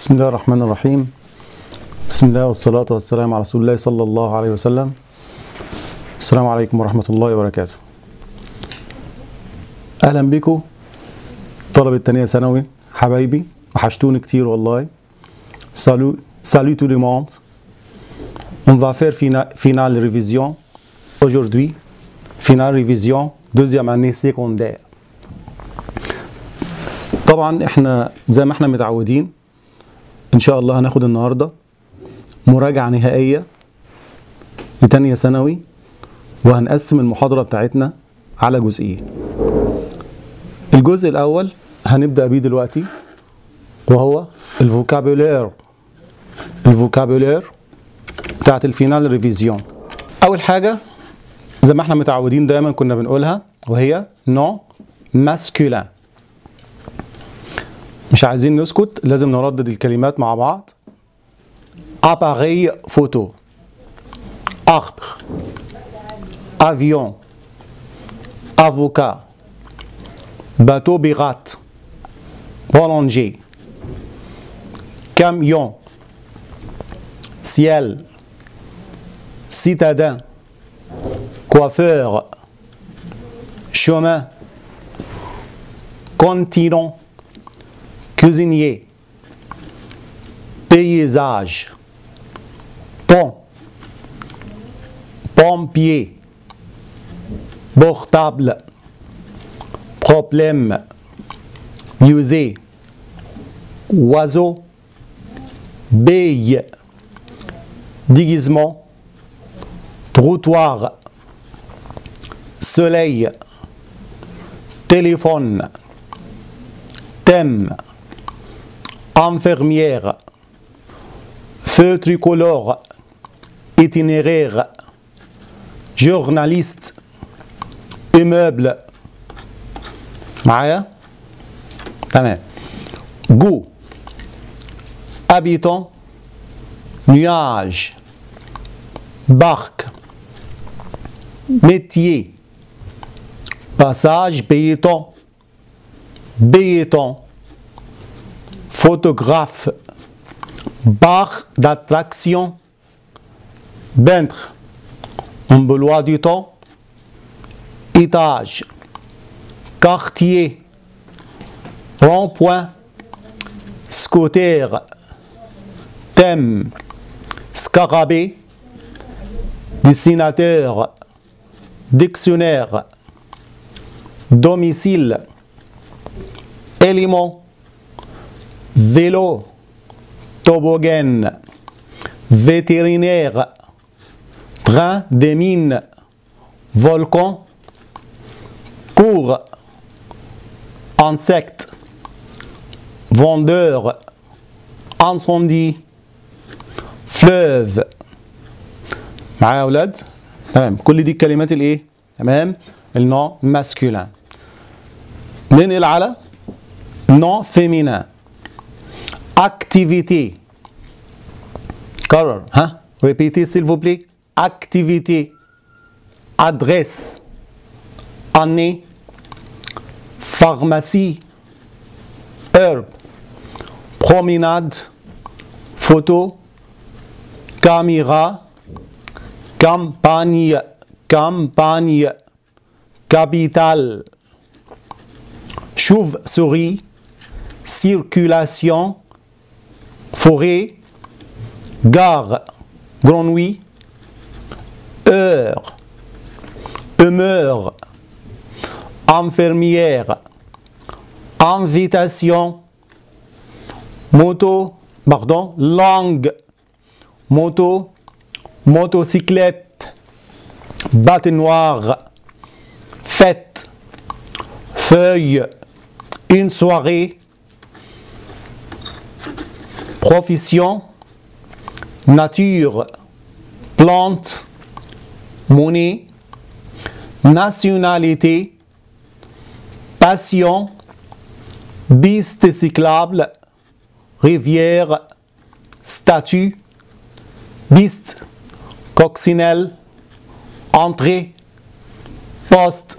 بسم الله الرحمن الرحيم بسم الله والصلاة والسلام على رسول الله صلى الله عليه وسلم السلام عليكم ورحمة الله وبركاته أهلا بكم طلبة تانية ثانوي حبايبي وحشتوني كتير والله salut salut tout le monde on va faire fina- finale révision aujourd'hui finale révision deuxième année secondaire طبعا احنا زي ما احنا متعودين ان شاء الله هناخد النهارده مراجعه نهائيه لتانية ثانوي وهنقسم المحاضره بتاعتنا على جزئين الجزء الاول هنبدا بيه دلوقتي وهو الفوكابولير الفوكابولير بتاعت الفينال ريفيزيون اول حاجه زي ما احنا متعودين دايما كنا بنقولها وهي نو ماسكولين مش عايزين نسكت لازم نردد الكلمات مع بعض appareil photo arbre avion avocat bateau pirate boulanger camion ciel citadin coiffeur chemin continent cuisinier, paysage, pont, pompier, portable, problème, musée, oiseau, bille, déguisement, trottoir, soleil, téléphone, thème, infirmière, feu tricolore, itinéraire, journaliste, immeuble. معايا؟ تمام. goût, habitant, nuage, barque, métier, passage piéton, béton, photographe, bar d'attraction, peintre, emploi du temps, étage, quartier, rond-point, scooter, thème, scarabée, dessinateur, dictionnaire, domicile, élément, vélo, toboggan, vétérinaire, train de mine, volcan, cours, insecte, vendeur, incendie, fleuve معايا يا اولاد تمام كل دي الكلمات الايه تمام النوع ماسكولين ننقل على نوع فيمينان activité. كرر ها répétez s'il vous plaît activité adresse année pharmacie herbe promenade photo caméra campagne campagne capitale chauve-souris circulation forêt, gare, grenouille, heure, humeur, infirmière, invitation, moto, pardon, langue, moto, motocyclette, noire, fête, feuille, une soirée, profession, nature, plante, monnaie, nationalité, passion, piste cyclable, rivière, statut, piste, coccinelle, entrée, poste,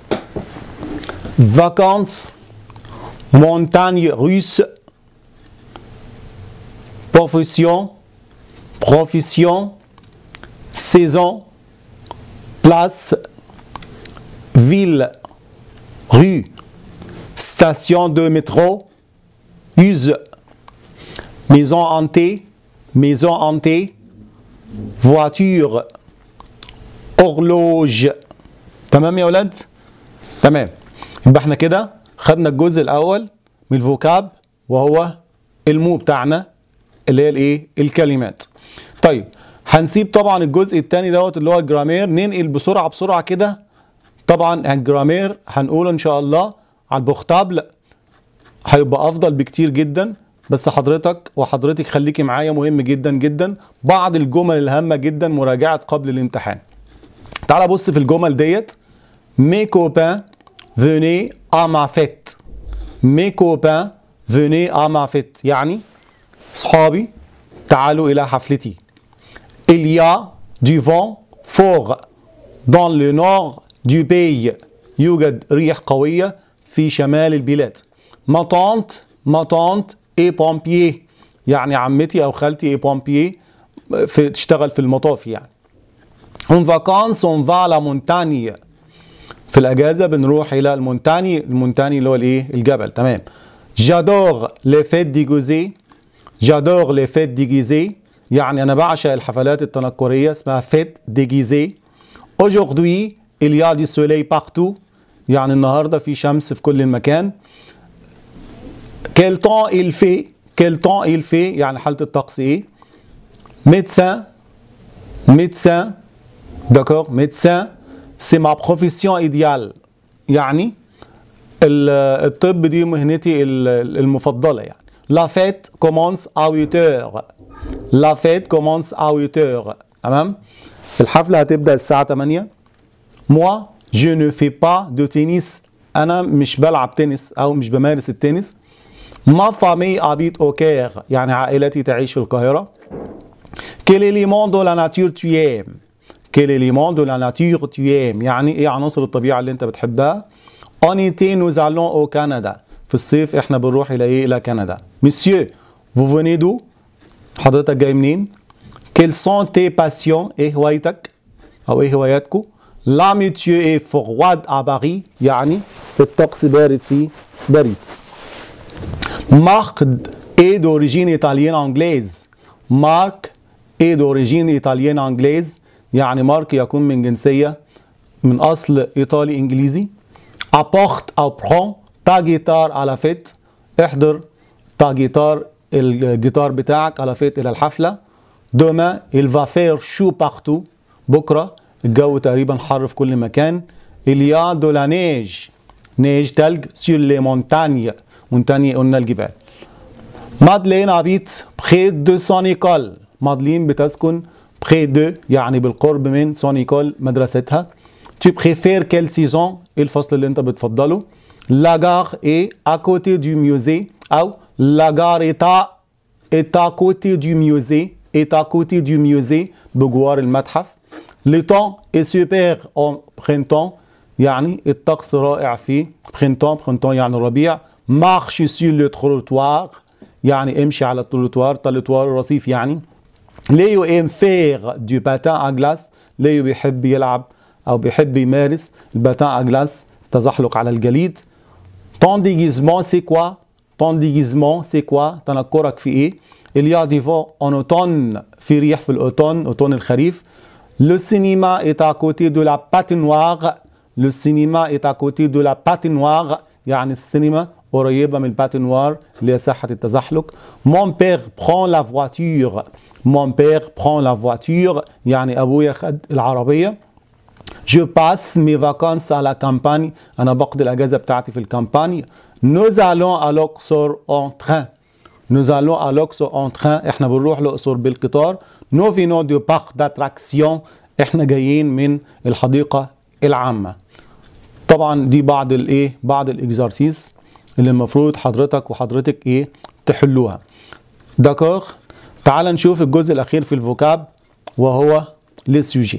vacances, montagne russe, profession profession saison place ville rue station de métro use maison hantée maison hantée voiture horloge تمام يا ولاد تمام يبقى احنا كده خدنا الجزء الاول من الفوكاب وهو المو بتاعنا اللي هي الايه الكلمات طيب هنسيب طبعا الجزء الثاني دوت اللي هو الجرامير ننقل بسرعه بسرعه كده طبعا الجرامير هنقوله ان شاء الله على البوختابل هيبقى افضل بكتير جدا بس حضرتك وحضرتك خليكي معايا مهم جدا جدا بعض الجمل الهامه جدا مراجعه قبل الامتحان تعال بص في الجمل ديت mes copains venez à ma fête mes copains venez à ma fête يعني صحابي تعالوا إلى حفلتي il y a du vent fort dans le nord du pays يوجد ريح قوية في شمال البلاد ma tante ma tante est pompier يعني عمتي أو خالتي est pompier في تشتغل في المطاف يعني en vacances on va à la montagne في الاجازه بنروح الى المونتاني المونتاني اللي هو الايه الجبل تمام جادور لي فيت ديجوزي جادور لي فيت ديجيزي يعني انا بعشق الحفلات التنكريه اسمها فيت ديجيزي aujourd'hui il y a du soleil partout يعني النهارده في شمس في كل مكان quel temps il fait quel temps il fait يعني حاله الطقس ايه médecin médecin d'accord médecin c'est ma profession idéale يعني الطب دي مهنتي المفضله يعني la fête commence à 8 heures la fête commence à 8 heures تمام الحفله هتبدا الساعه 8 moi je ne fais pas de tennis انا مش بلعب تنس او مش بمارس التنس ma famille habite au Caire يعني عائلتي تعيش في القاهره quel élément de la nature tu aimes quel élément de la nature tu aimes يعني ايه عناصر الطبيعه اللي انت بتحبها en été nous allons au Canada في الصيف احنا بنروح الى ايه الى كندا monsieur vous venez d'où حضرتك جاي منين quels sont tes passions ايه هوايتك او ايه هواياتكم la métier est froide à Paris يعني الطقس بارد في باريس Marc est d'origine italienne anglaise Marc est d'origine italienne anglaise يعني مارك يكون من جنسية من أصل إيطالي إنجليزي apporte أو prend ta guitare à la fête احضر ta guitare الجيتار بتاعك على فيت إلى الحفلة demain il va faire chaud partout بكرة الجو تقريبا حر في كل مكان il y a de la neige neige تلج sur les montagnes مونتاني قلنا الجبال مادلين habite près de son école مادلين بتسكن près de يعني بالقرب من سون ايكول مدرستها tu préfères quelle saison ايه الفصل اللي انت بتفضله la gare est à côté du musée او la gare est à est à côté du musée est à côté du musée بجوار المتحف le temps est super en printemps يعني الطقس رائع في printemps printemps يعني الربيع marche sur le trottoir يعني امشي على التروتوار التروتوار الرصيف يعني ليو ام فيغ دو باتان ا جلاس ليو بيحب يلعب او بيحب يمارس الباتان ا جلاس تزحلق على الجليد طون ديجيزمون سي كوا طون ديجيزمون سي كوا تنكرك في ايه اليا ديفون اون اوتون في ريح في الاوتون اوتون الخريف لو سينما ايت ا كوتي دو لا باتينوار لو سينما ايت ا كوتي دو لا باتينوار يعني السينما قريبة من الباتينوار اللي هي ساحة التزحلق مون بير برون لا فواتور Mon père prend la voiture يعني أبويا خد العربية Je passe mes vacances à la campagne أنا بقضي الأجازة بتاعتي في الكامباني Nous allons à l'Oxor en train Nous allons à l'Oxor en train احنا بنروح الأقصر بالقطار Nous venons du parc d'attraction احنا جايين من الحديقة العامة طبعا دي بعض الايه بعض الاكزارسيس اللي المفروض حضرتك وحضرتك ايه تحلوها داكور تعال نشوف الجزء الأخير في الفوكاب وهو لي سوجي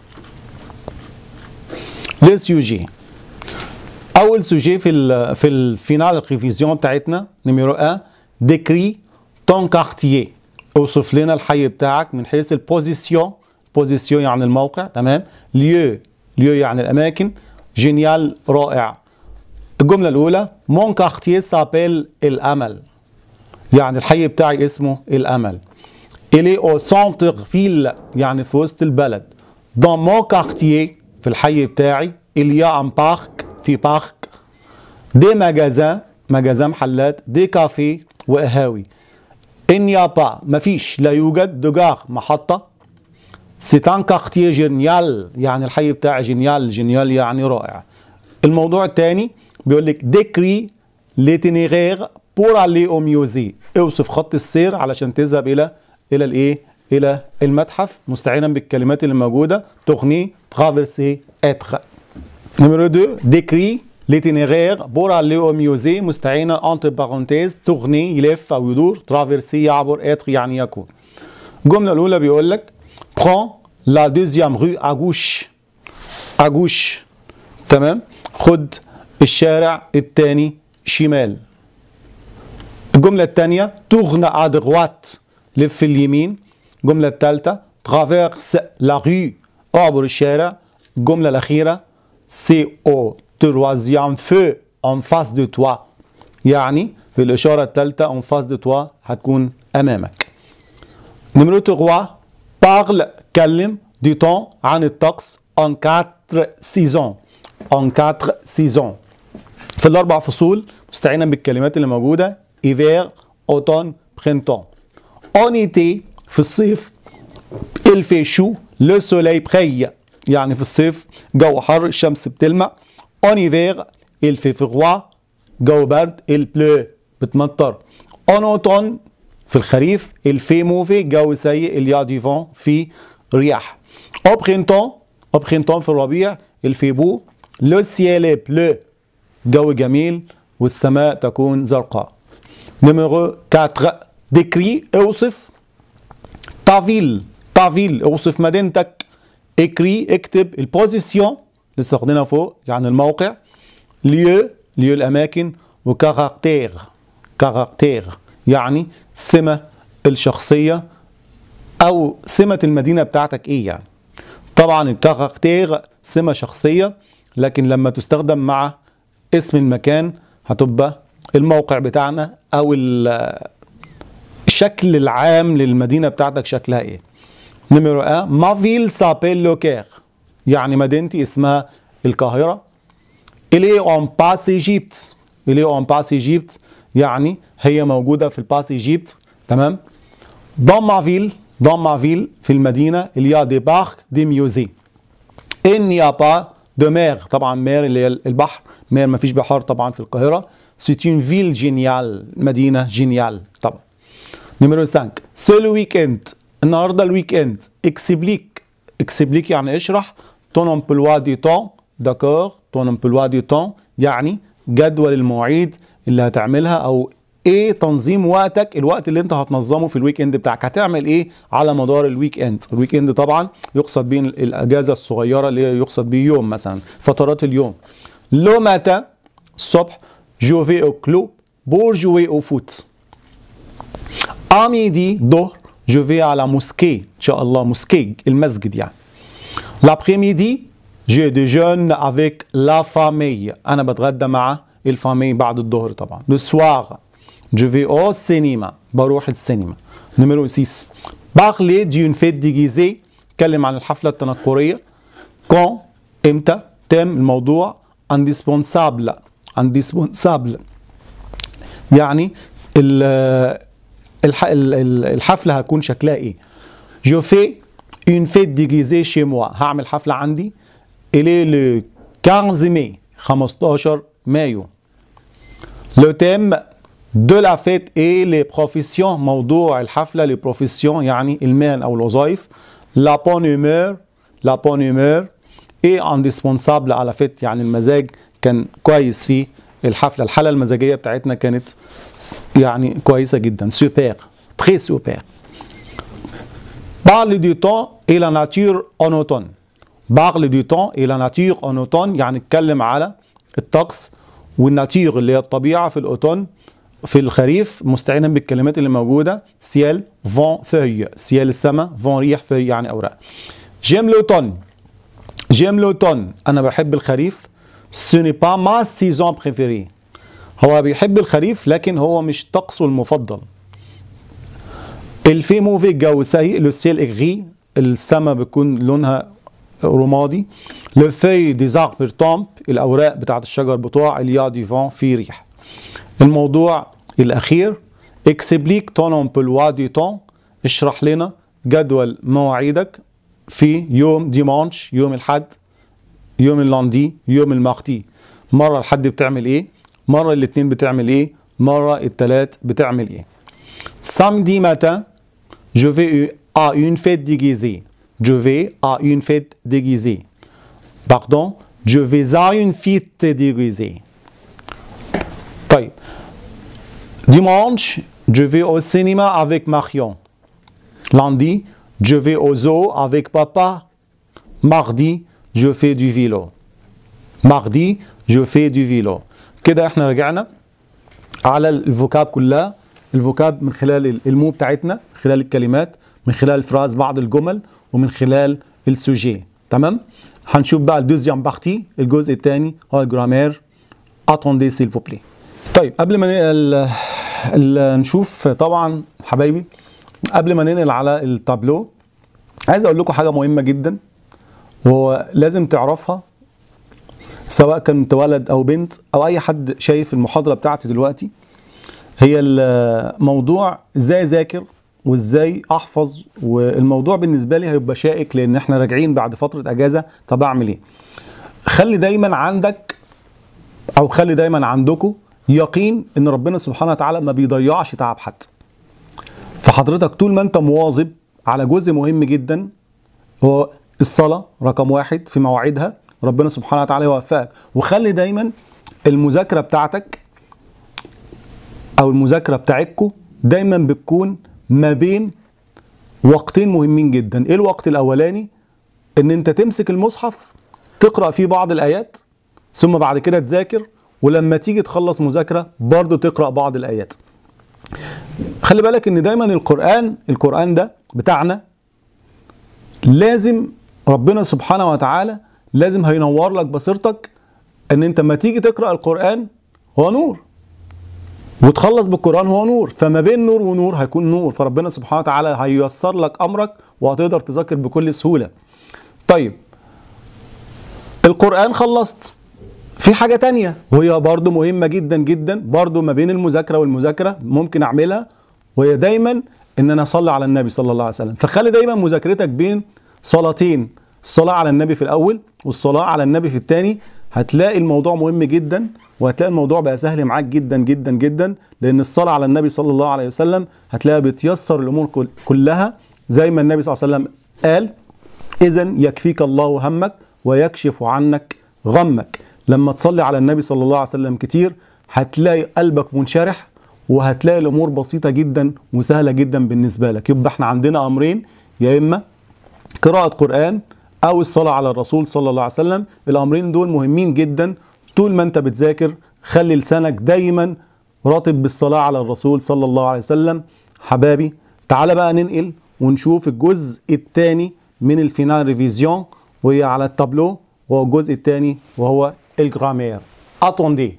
لي سوجي أول سوجي في ال في الفينال ريفيزيون بتاعتنا نيميرو 1 ديكري تون كارتيer اوصف لنا الحي بتاعك من حيث البوزيسيون بوزيسيون يعني الموقع تمام ليو ليو يعني الاماكن جينيال رائع الجملة الأولى مون كارتيه سابيل الأمل يعني الحي بتاعي اسمه الأمل إلي أو سنتر فيل يعني في وسط البلد دون مون كارتيه في الحي بتاعي إليا أن بارك في بارك دي مجازان مجازان محلات دي كافي وقهاوي إن يا با مفيش لا يوجد دوجار محطة سيتان كارتيه جينيال يعني الحي بتاعي جينيال جينيال يعني رائع الموضوع الثاني بيقول لك ديكري ليتينيغير بور الي او ميوزي اوصف خط السير علشان تذهب الى الى الايه الى المتحف مستعينا بالكلمات اللي موجوده تغني ترافيرسي اتر نمرو 2 ديكري ليتينيغير بور الي او ميوزي مستعينا انتر بارونتيز تغني يلف او يدور ترافيرسي يعبر اتر يعني يكون الجمله الاولى بيقول لك prends la deuxième rue à gauche à gauche تمام خد الشارع الثاني شمال الجملة الثانية تغنى à droite لف اليمين الجملة الثالثة traverse la rue اعبر الشارع الجملة الأخيرة c'est au troisième feu en face de toi يعني في الإشارة الثالثة en face de toi هتكون أمامك نمرة 3 parle كلم du temps عن الطقس en quatre saisons en quatre saisons في الأربع فصول مستعينا بالكلمات اللي موجودة hiver automne printemps en été في الصيف il fait chaud le soleil brille يعني في الصيف جو حر الشمس بتلمع en hiver il fait froid جو برد il pleut بتمطر en automne في الخريف il fait mauvais جو سيء il y a du vent في رياح au printemps au printemps في الربيع il fait beau le ciel est bleu جو جميل والسماء تكون زرقاء نمرو 4 décrit اوصف ta ville ta ville اوصف مدينتك écrit اكتب البوزيسيون لسه واخدينها فوق يعني الموقع ليو ليو الاماكن وكاركتير كاركتير يعني سمة الشخصية أو سمة المدينة بتاعتك إيه يعني طبعا الكاركتير سمة شخصية لكن لما تستخدم مع اسم المكان هتبقى الموقع بتاعنا أو الشكل العام للمدينة بتاعتك شكلها إيه نمرو 1 ما فيل سابيل لوكير يعني مدينتي اسمها القاهرة إلي أون باس إيجيبت إلي أون باس إيجيبت يعني هي موجودة في الباس إيجيبت تمام dans ma ville dans ma ville في المدينة il y a des parcs des musées il n'y a pas de mer طبعا مير اللي هي البحر مير ما فيش بحار طبعا في القاهرة c'est une ville géniale مدينة جينيال طبعا نمرو 5 c'est le weekend النهارده الويك اند اكسبليك اكسبليك يعني اشرح ton emploi du temps d'accord ton emploi du temps يعني جدول المواعيد اللي هتعملها او ايه تنظيم وقتك الوقت اللي انت هتنظمه في الويك اند بتاعك هتعمل ايه على مدار الويك اند الويك اند طبعا يقصد بيه الاجازه الصغيره اللي هي يقصد بيه يوم مثلا فترات اليوم لو متى الصبح جو في او كلوب بور جوي او فوت اميدي ظهر جو في على موسكي ان شاء الله موسكي المسجد يعني لابريميدي جو دي جون افيك لا فامي انا بتغدى مع الفامي بعد الظهر طبعا لو سوار جو في او سينما بروح السينما نمرو 6 بارلي دون فيت ديجيزي اتكلم عن الحفله التنكريه كون امتى تم الموضوع انديسبونسابل انديسبونسابل يعني الحفله هتكون شكلها ايه جو في اون فيت ديجيزي شي موا هعمل حفله عندي الي لو 15 ماي 15 مايو لو تيم دو لا فيت اي لي بروفيسيون موضوع الحفله لي بروفيسيون يعني المهن او الوظائف لا بون هيمور لا بون هيمور اي انديسبونسابل على فيت يعني المزاج كان كويس في الحفله الحاله المزاجيه بتاعتنا كانت يعني كويسه جدا سوبر تري سوبر parle du temps et la nature en automne parle du temps et la nature en automne يعني اتكلم على الطقس والناتير اللي هي الطبيعه في الاوتون في الخريف مستعينا بالكلمات اللي موجوده سيال فون فeuille سيال السماء فون ريح feuille يعني اوراق جيم لوتون جيم لوتون انا بحب الخريف ce n'est pas ma saison préférée هو بيحب الخريف لكن هو مش طقسه المفضل الفي موفي الجو سيء لو سيل اغري السما بتكون لونها رمادي لو في دي زاربر تومب الاوراق بتاعت الشجر بتوع اليا دي فون في ريح الموضوع الاخير اكسبليك تون امبلوا دي تون اشرح لنا جدول مواعيدك في يوم ديمانش يوم الحد يوم اللاندي يوم المارتي مره الحد بتعمل ايه مره الاثنين بتعمل ايه مره الثلاث بتعمل ايه samedi matin je vais à une fête déguisée je vais à une fête déguisée pardon je vais à une fête déguisée طيب dimanche je vais au cinéma avec Marion lundi je vais au zoo avec papa mardi je fais du vélo mardi je fais du vélo كده احنا رجعنا على الفوكاب كلها الفوكاب من خلال المو بتاعتنا من خلال الكلمات من خلال الفراز بعض الجمل ومن خلال السوجي تمام هنشوف بقى الدوزيام بارتي الجزء الثاني هو الجرامير اتوندي سيل بلي طيب قبل ما ننقل ال- نشوف طبعا حبايبي قبل ما ننقل على التابلو عايز اقول لكم حاجه مهمه جدا وهو لازم تعرفها سواء كنت ولد او بنت او اي حد شايف المحاضره بتاعتي دلوقتي هي الموضوع ازاي اذاكر وازاي احفظ والموضوع بالنسبه لي هيبقى شائك لان احنا راجعين بعد فتره اجازه طب اعمل ايه خلي دايما عندك او خلي دايما عندكم يقين ان ربنا سبحانه وتعالى ما بيضيعش تعب حد فحضرتك طول ما انت مواظب على جزء مهم جدا هو الصلاه رقم واحد في مواعيدها ربنا سبحانه وتعالى يوفقك وخلي دايما المذاكره بتاعتك او المذاكره بتاعتكم دايما بتكون ما بين وقتين مهمين جدا ايه الوقت الاولاني ان انت تمسك المصحف تقرا فيه بعض الايات ثم بعد كده تذاكر ولما تيجي تخلص مذاكره برضه تقرا بعض الايات خلي بالك ان دايما القران القران ده بتاعنا لازم ربنا سبحانه وتعالى لازم هينور لك بصيرتك ان انت لما تيجي تقرا القران هو نور وتخلص بالقران هو نور فما بين نور ونور هيكون نور فربنا سبحانه وتعالى هييسر لك امرك وهتقدر تذاكر بكل سهوله طيب القران خلصت في حاجه تانية وهي برضو مهمه جدا جدا برضو ما بين المذاكره والمذاكره ممكن اعملها وهي دايما ان انا اصلي على النبي صلى الله عليه وسلم فخلي دايما مذاكرتك بين صلاتين الصلاه على النبي في الاول والصلاه على النبي في الثاني هتلاقي الموضوع مهم جدا وهتلاقي الموضوع بقى سهل معاك جدا جدا جدا لان الصلاه على النبي صلى الله عليه وسلم هتلاقيها بتيسر الامور كل- كلها زي ما النبي صلى الله عليه وسلم قال اذا يكفيك الله همك ويكشف عنك غمك لما تصلي على النبي صلى الله عليه وسلم كتير هتلاقي قلبك منشرح وهتلاقي الامور بسيطه جدا وسهله جدا بالنسبه لك يبقى احنا عندنا امرين يا اما قراءة قرآن أو الصلاة على الرسول صلى الله عليه وسلم الأمرين دول مهمين جدا طول ما أنت بتذاكر خلي لسانك دايما راتب بالصلاة على الرسول صلى الله عليه وسلم حبابي تعال بقى ننقل ونشوف الجزء الثاني من الفينال ريفيزيون وهي على التابلو وهو الجزء الثاني وهو الجرامير اتوندي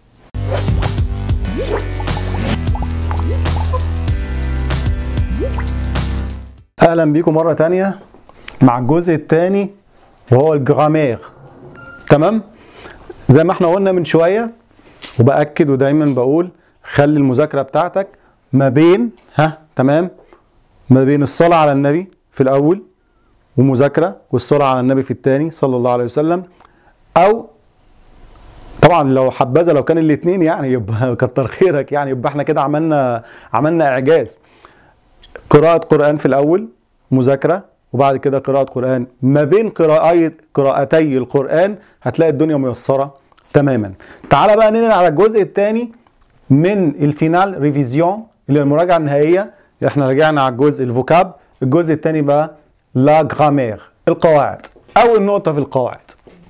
اهلا بيكم مره تانية مع الجزء الثاني وهو الجرامير تمام زي ما احنا قلنا من شويه وباكد ودايما بقول خلي المذاكره بتاعتك ما بين ها تمام ما بين الصلاه على النبي في الاول ومذاكره والصلاه على النبي في الثاني صلى الله عليه وسلم او طبعا لو حبذا لو كان الاثنين يعني يبقى كتر خيرك يعني يبقى احنا كده عملنا عملنا اعجاز قراءة قرآن في الأول مذاكرة وبعد كده قراءة قرآن ما بين قراءي قراءتي القرآن هتلاقي الدنيا ميسرة تماما تعال بقى ننقل على الجزء الثاني من الفينال ريفيزيون اللي هي المراجعة النهائية احنا رجعنا على الجزء الفوكاب الجزء الثاني بقى لا جرامير القواعد أول نقطة في القواعد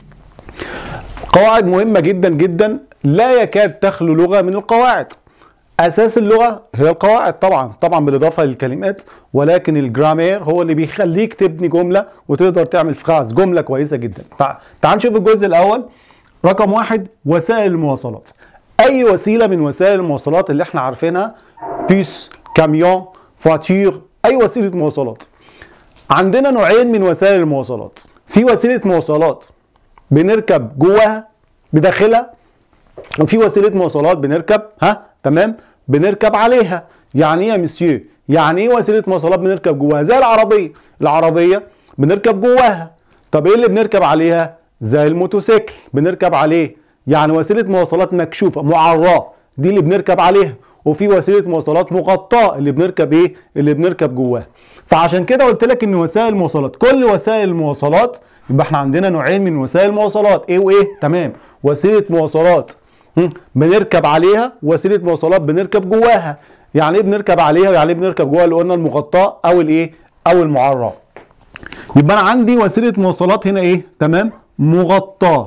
قواعد مهمة جدا جدا لا يكاد تخلو لغة من القواعد اساس اللغه هي القواعد طبعا طبعا بالاضافه للكلمات ولكن الجرامير هو اللي بيخليك تبني جمله وتقدر تعمل فراز جمله كويسه جدا تع- تعال نشوف الجزء الاول رقم واحد وسائل المواصلات اي وسيله من وسائل المواصلات اللي احنا عارفينها بيس كاميون فواتير اي وسيله مواصلات عندنا نوعين من وسائل المواصلات في وسيله مواصلات بنركب جواها بداخلها وفي وسيله مواصلات بنركب ها تمام بنركب عليها يعني ايه يا مسيو يعني ايه وسيله مواصلات بنركب جواها زي العربيه العربيه بنركب جواها طب ايه اللي بنركب عليها زي الموتوسيكل بنركب عليه يعني وسيله مواصلات مكشوفه معراه دي اللي بنركب عليها وفي وسيله مواصلات مغطاه اللي بنركب ايه اللي بنركب جواها فعشان كده قلت لك ان وسائل المواصلات كل وسائل المواصلات يبقى احنا عندنا نوعين من وسائل المواصلات ايه وايه تمام وسيله مواصلات هم، بنركب عليها وسيله مواصلات بنركب جواها يعني ايه بنركب عليها يعني ايه بنركب جواها اللي قلنا المغطاه او الايه او المعراه يبقى انا عندي وسيله مواصلات هنا ايه تمام مغطاه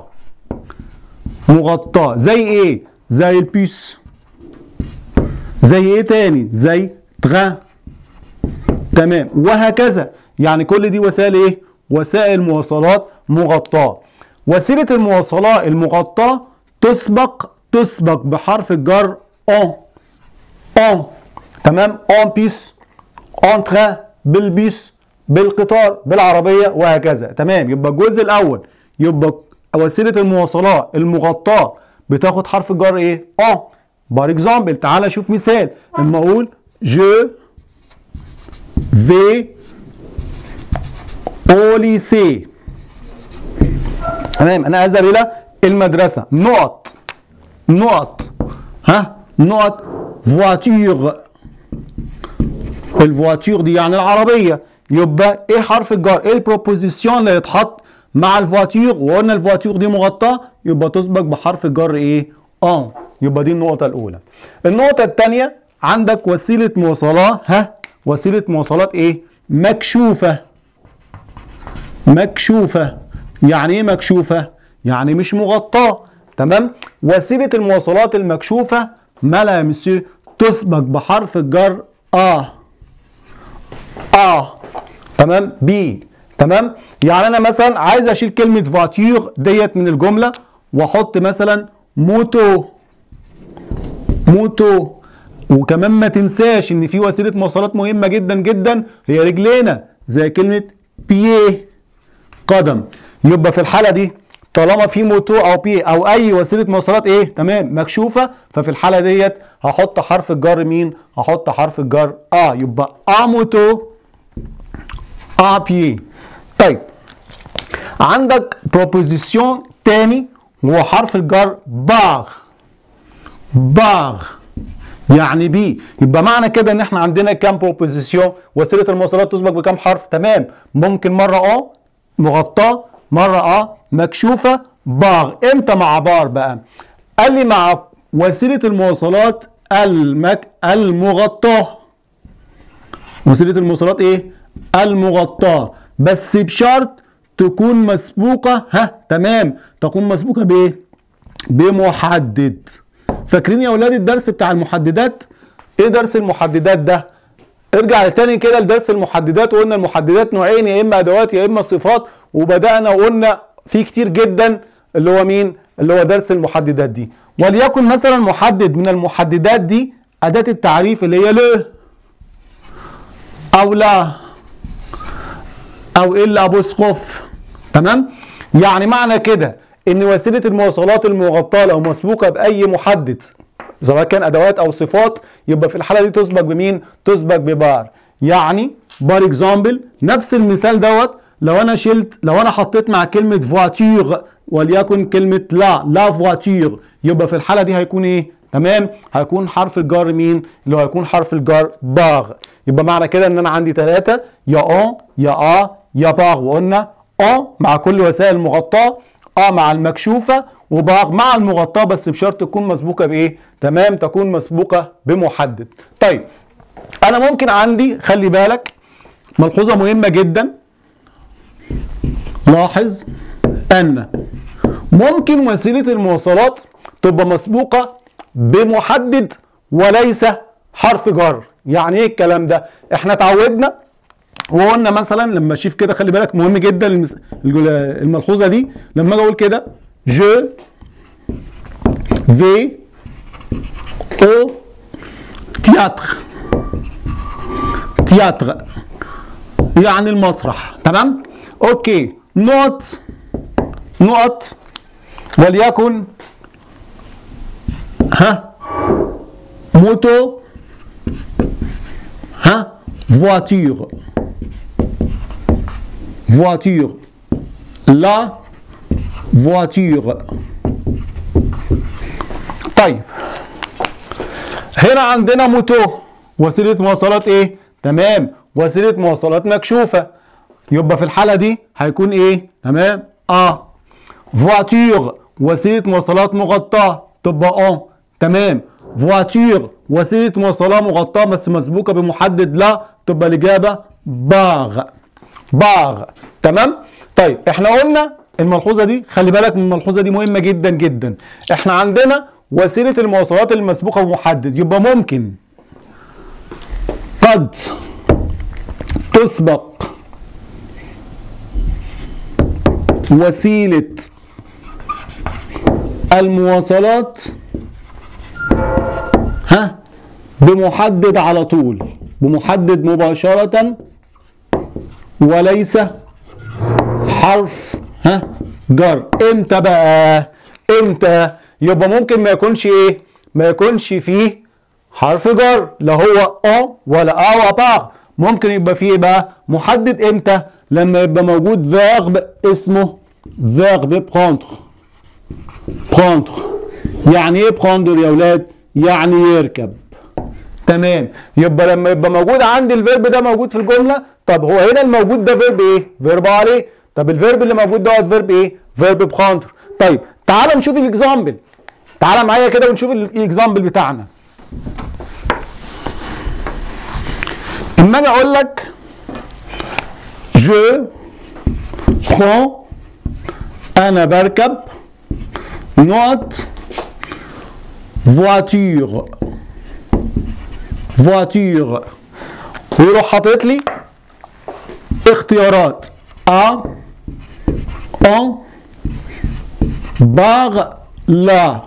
مغطاه زي ايه زي البيس زي ايه تاني زي تغان تمام وهكذا يعني كل دي وسائل ايه وسائل مواصلات مغطاه وسيله المواصلات المغطاه تسبق تسبق بحرف الجر اون اون تمام اون بيس اون تران بالبيس بالقطار بالعربيه وهكذا تمام يبقى الجزء الاول يبقى وسيله المواصلات المغطاه بتاخد حرف الجر ايه اون بار اكزامبل تعالى شوف مثال اما اقول جو في au lycée تمام انا اذهب الى المدرسه نقط نقط ها نقط فواتير الفواتير دي يعني العربيه يبقى ايه حرف الجر ايه البروبوزيسيون اللي يتحط مع الفواتير وقلنا الفواتير دي مغطاه يبقى تسبق بحرف الجر ايه اه يبقى دي النقطه الاولى النقطه الثانيه عندك وسيله مواصلات ها وسيله مواصلات ايه مكشوفه مكشوفه يعني ايه مكشوفه يعني مش مغطاه تمام وسيله المواصلات المكشوفه مالها يا مسيو تسبق بحرف الجر اه اه تمام بي تمام يعني انا مثلا عايز اشيل كلمه فاتير ديت من الجمله واحط مثلا موتو موتو وكمان ما تنساش ان في وسيله مواصلات مهمه جدا جدا هي رجلينا زي كلمه بيه قدم يبقى في الحاله دي طالما في موتو او بي او اي وسيله مواصلات ايه تمام مكشوفه ففي الحاله ديت هحط حرف الجر مين هحط حرف الجر اه يبقى ا موتو ا بي طيب عندك بروبوزيسيون تاني هو حرف الجر باغ باغ يعني بي يبقى معنى كده ان احنا عندنا كام بروبوزيسيون وسيله المواصلات تسبق بكام حرف تمام ممكن مره اه مغطاه مره اه مكشوفه باغ امتى مع بار بقى قال لي مع وسيله المواصلات المك... المغطاه وسيله المواصلات ايه المغطاه بس بشرط تكون مسبوقه ها تمام تكون مسبوقه بايه بمحدد فاكرين يا اولاد الدرس بتاع المحددات ايه درس المحددات ده ارجع تاني كده لدرس المحددات وقلنا المحددات نوعين يا اما ادوات يا اما صفات وبدانا وقلنا في كتير جدا اللي هو مين اللي هو درس المحددات دي وليكن مثلا محدد من المحددات دي اداه التعريف اللي هي له او لا او الا ابوستروف تمام يعني معنى كده ان وسيله المواصلات المغطاه لو مسبوقه باي محدد سواء كان ادوات او صفات يبقى في الحاله دي تسبق بمين تسبق ببار يعني بار اكزامبل نفس المثال دوت لو انا شلت لو انا حطيت مع كلمه فواتير وليكن كلمه لا لا فواتير يبقى في الحاله دي هيكون ايه تمام هيكون حرف الجر مين اللي هو هيكون حرف الجر باغ يبقى معنى كده ان انا عندي ثلاثه يا اون يا ا يا باغ وقلنا اون مع كل وسائل المغطاه اه مع المكشوفه وباغ مع المغطاه بس بشرط تكون مسبوقه بايه تمام تكون مسبوقه بمحدد طيب انا ممكن عندي خلي بالك ملحوظه مهمه جدا لاحظ ان ممكن وسيله المواصلات تبقى مسبوقه بمحدد وليس حرف جر يعني ايه الكلام ده احنا اتعودنا وقلنا مثلا لما اشوف كده خلي بالك مهم جدا المس... الملحوظه دي لما اجي اقول كده جو في او تياتر تياتر يعني المسرح تمام اوكي نقط نقط وليكن ها موتو ها voiture voiture la voiture طيب هنا عندنا موتو وسيلة مواصلات ايه تمام وسيلة مواصلات مكشوفة يبقى في الحالة دي هيكون ايه تمام اه فواتير وسيلة مواصلات مغطاة تبقى اه تمام فواتير وسيلة مواصلات مغطاة بس مسبوقة بمحدد لا تبقى الإجابة باغ باغ تمام طيب احنا قلنا الملحوظة دي خلي بالك من الملحوظة دي مهمة جدا جدا احنا عندنا وسيلة المواصلات المسبوقة بمحدد يبقى ممكن قد تسبق وسيلة المواصلات ها بمحدد على طول بمحدد مباشرة وليس حرف ها جر امتى بقى امتى يبقى ممكن ما يكونش ايه ما يكونش فيه حرف جر لا هو او ولا ا ولا با ممكن يبقى فيه ايه بقى محدد امتى لما يبقى موجود فيرب اسمه فيرب بروندر بروندر يعني ايه بروندر يا اولاد يعني يركب تمام يبقى لما يبقى موجود عندي الفيرب ده موجود في الجمله طب هو هنا الموجود ده فيرب ايه فيرب عليه طب الفيرب اللي موجود دوت فيرب ايه فيرب بروندر طيب تعال نشوف الاكزامبل تعال معايا كده ونشوف الاكزامبل بتاعنا اما اجي اقول لك جو prends انا بركب نوت voiture voiture ويروح حاطط لي اختيارات ا ان باغ لا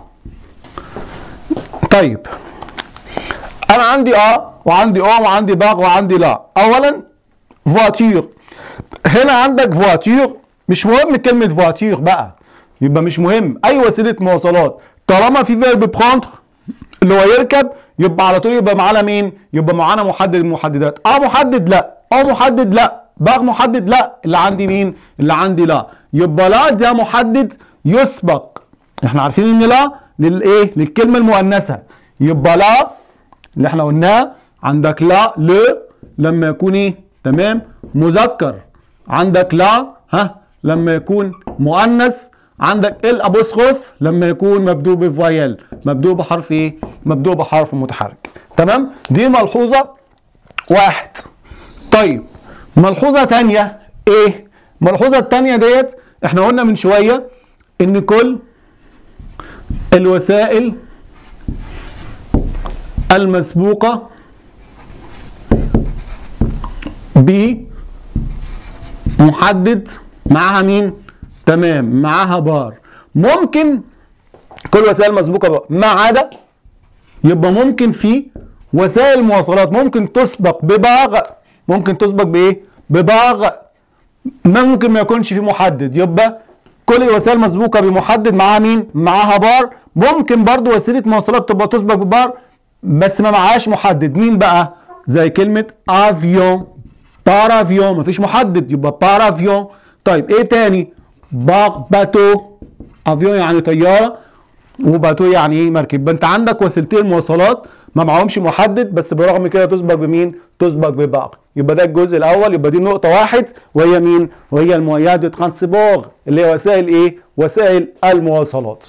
طيب انا عندي ا وعندي او وعندي باغ وعندي لا اولا فواتير هنا عندك فواتير مش مهم كلمه فواتير بقى يبقى مش مهم اي وسيله مواصلات طالما في فيرب بروندر اللي هو يركب يبقى على طول يبقى معانا مين يبقى معانا محدد المحددات اه محدد لا اه محدد لا باغ محدد لا اللي عندي مين اللي عندي لا يبقى لا ده محدد يسبق احنا عارفين ان لا للايه للكلمه المؤنثه يبقى لا اللي احنا قلناه عندك لا ل لما يكون ايه تمام مذكر عندك لا ها لما يكون مؤنث عندك الابوستروف لما يكون مبدوء بفويل مبدوء بحرف ايه مبدوء بحرف متحرك تمام دي ملحوظه واحد طيب ملحوظه تانية ايه الملحوظه التانية ديت احنا قلنا من شويه ان كل الوسائل المسبوقه بمحدد معاها مين تمام معاها بار ممكن كل وسائل مسبوقه بقى ما عدا يبقى ممكن في وسائل مواصلات ممكن تسبق بباغ ممكن تسبق بايه بباغ ما ممكن ما يكونش في محدد يبقى كل الوسائل مسبوقه بمحدد معاها مين معاها بار ممكن برضو وسيله مواصلات تبقى تسبق ببار بس ما معهاش محدد مين بقى زي كلمه افيون بار افيون مفيش محدد يبقى بار افيون طيب ايه تاني باغ باتو افيون يعني طياره وباتو يعني ايه مركب يبقى انت عندك وسيلتين مواصلات ما معهمش محدد بس برغم كده تسبق بمين تسبق بباغ يبقى ده الجزء الاول يبقى دي نقطه واحد وهي مين وهي الموياد دو ترانسبور اللي هي وسائل ايه وسائل المواصلات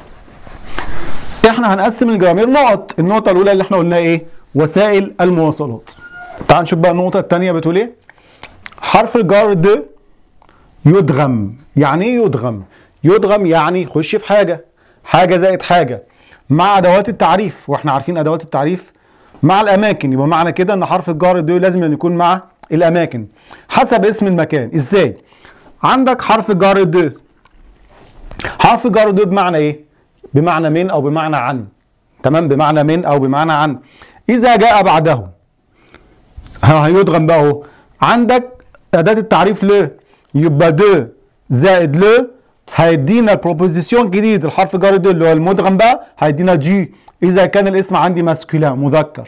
احنا هنقسم الجرامير نقط النقطه الاولى اللي احنا قلناها ايه وسائل المواصلات تعال نشوف بقى النقطه الثانيه بتقول ايه حرف الجر د يدغم يعني ايه يدغم يدغم يعني يخش في حاجه حاجه زائد حاجه مع ادوات التعريف واحنا عارفين ادوات التعريف مع الاماكن يبقى معنى كده ان حرف الجر دو لازم أن يكون مع الاماكن حسب اسم المكان ازاي عندك حرف جر دو حرف جر دو بمعنى ايه بمعنى من او بمعنى عن تمام بمعنى من او بمعنى عن اذا جاء بعده ها هيدغم بقى اهو عندك اداه التعريف ل يبقى دو زائد ل هيدينا بروبوزيسيون جديد الحرف جر دو اللي هو المدغم بقى هيدينا جي اذا كان الاسم عندي ماسكولين مذكر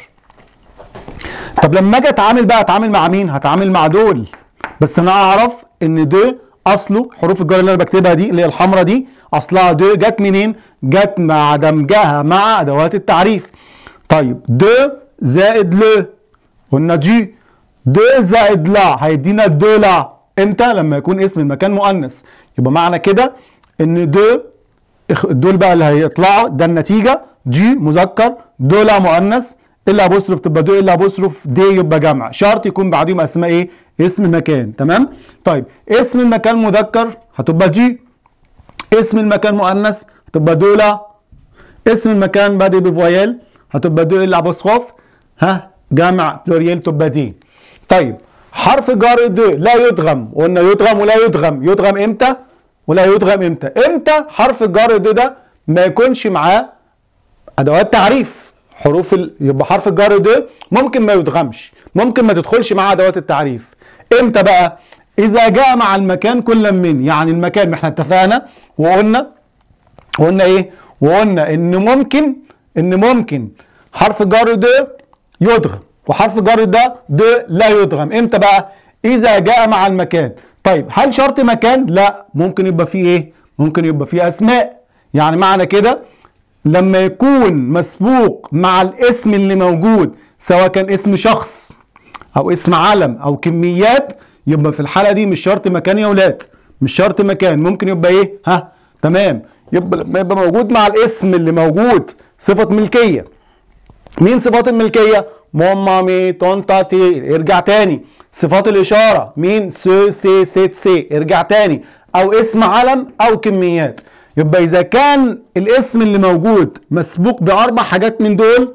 طب لما اجي اتعامل بقى اتعامل مع مين هتعامل مع دول بس انا اعرف ان دو اصله حروف الجر اللي انا بكتبها دي اللي هي الحمراء دي اصلها دو جت منين جت مع دمجها مع ادوات التعريف طيب دو زائد ل قلنا جي دو زائد لا هيدينا دو لا امتى لما يكون اسم المكان مؤنث يبقى معنى كده ان دو دول بقى اللي هيطلعوا ده النتيجه جي مذكر دولا مؤنث الا ابوستروف تبقى دو الا ابوستروف دي يبقى جمع شرط يكون بعديهم اسماء ايه اسم مكان تمام طيب اسم المكان مذكر هتبقى جي اسم المكان مؤنث هتبقى دولا اسم المكان بادئ بفويل هتبقى دو الا ابوستروف ها جمع بلوريال تبقى دي طيب حرف جر دو لا يدغم قلنا يدغم ولا يدغم يدغم امتى ولا يدغم امتى امتى حرف الجر دو ده ما يكونش معاه ادوات تعريف حروف ال... يبقى حرف الجر ده ممكن ما يدغمش ممكن ما تدخلش معاه ادوات التعريف امتى بقى اذا جاء مع المكان كل من يعني المكان ما احنا اتفقنا وقلنا قلنا ايه وقلنا ان ممكن ان ممكن حرف الجر ده يدغم وحرف الجر ده ده لا يدغم امتى بقى اذا جاء مع المكان طيب هل شرط مكان لا ممكن يبقى فيه ايه ممكن يبقى فيه اسماء يعني معنى كده لما يكون مسبوق مع الاسم اللي موجود سواء كان اسم شخص او اسم علم او كميات يبقى في الحاله دي مش شرط مكان يا ولاد مش شرط مكان ممكن يبقى ايه ها تمام يبقى لما يبقى موجود مع الاسم اللي موجود صفه ملكيه مين صفات الملكيه ماما مي طنطا تي ارجع تاني صفات الاشاره مين سو سي سيت سي ارجع تاني او اسم علم او كميات يبقى اذا كان الاسم اللي موجود مسبوق باربع حاجات من دول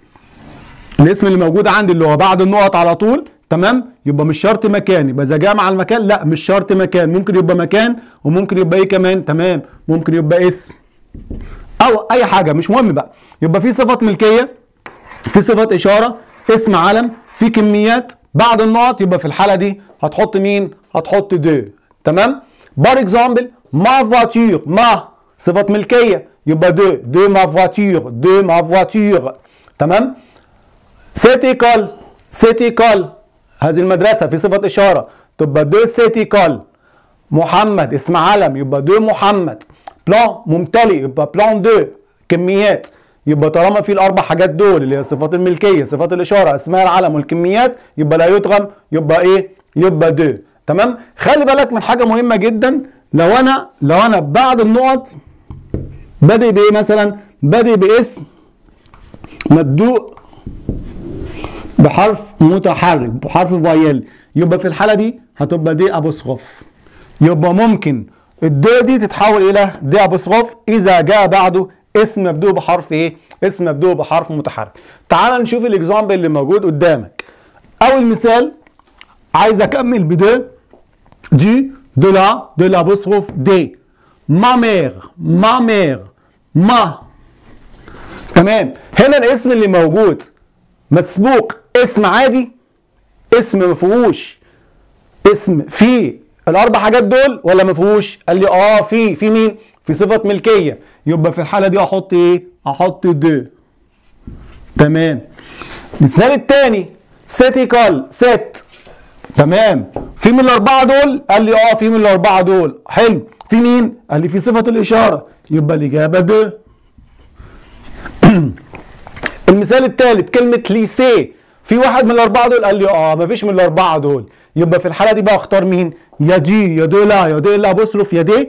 الاسم اللي موجود عندي اللي هو بعد النقط على طول تمام يبقى مش شرط مكان يبقى اذا جاء مع المكان لا مش شرط مكان ممكن يبقى مكان وممكن يبقى ايه كمان تمام ممكن يبقى اسم او اي حاجه مش مهم بقى يبقى في صفه ملكيه في صفه اشاره اسم علم في كميات بعد النقط يبقى في الحاله دي هتحط مين هتحط دو تمام بار اكزامبل ما فواتور ما صفه ملكيه يبقى دو دو ما فواتور دو ما فواتور تمام سيت ايكول سيت ايكول هذه المدرسه في صفه اشاره تبقى دو سيت ايكول محمد اسم علم يبقى دو محمد بلان ممتلئ يبقى بلان دو كميات يبقى طالما في الاربع حاجات دول اللي هي صفات الملكيه صفات الاشاره اسماء العلم والكميات يبقى لا يدغم يبقى ايه يبقى دو تمام خلي بالك من حاجه مهمه جدا لو انا لو انا بعد النقط بادئ بايه مثلا بادئ باسم مبدوء بحرف متحرك بحرف فايل يبقى في الحاله دي هتبقى دي ابوستروف يبقى ممكن الدو دي تتحول الى دي ابوستروف اذا جاء بعده اسم مبدوء بحرف ايه اسم مبدوء بحرف متحرك تعال نشوف الاكزامبل اللي موجود قدامك اول مثال عايز اكمل بدو دي de la de l'apostrophe D ma mère ma mère ما تمام هنا الاسم اللي موجود مسبوق اسم عادي اسم ما فيهوش اسم في الاربع حاجات دول ولا ما فيهوش قال لي اه في في مين في صفه ملكيه يبقى في الحاله دي احط ايه احط دو تمام المثال الثاني سيتيكال ست تمام في من الاربعه دول قال لي اه في من الاربعه دول حلو في مين قال لي في صفه الاشاره يبقى الاجابه دو المثال الثالث كلمه ليسي في واحد من الاربعه دول قال لي اه ما فيش من الاربعه دول يبقى في الحاله دي بقى اختار مين يا دي يا دو لا يا دي لا بصرف يا دي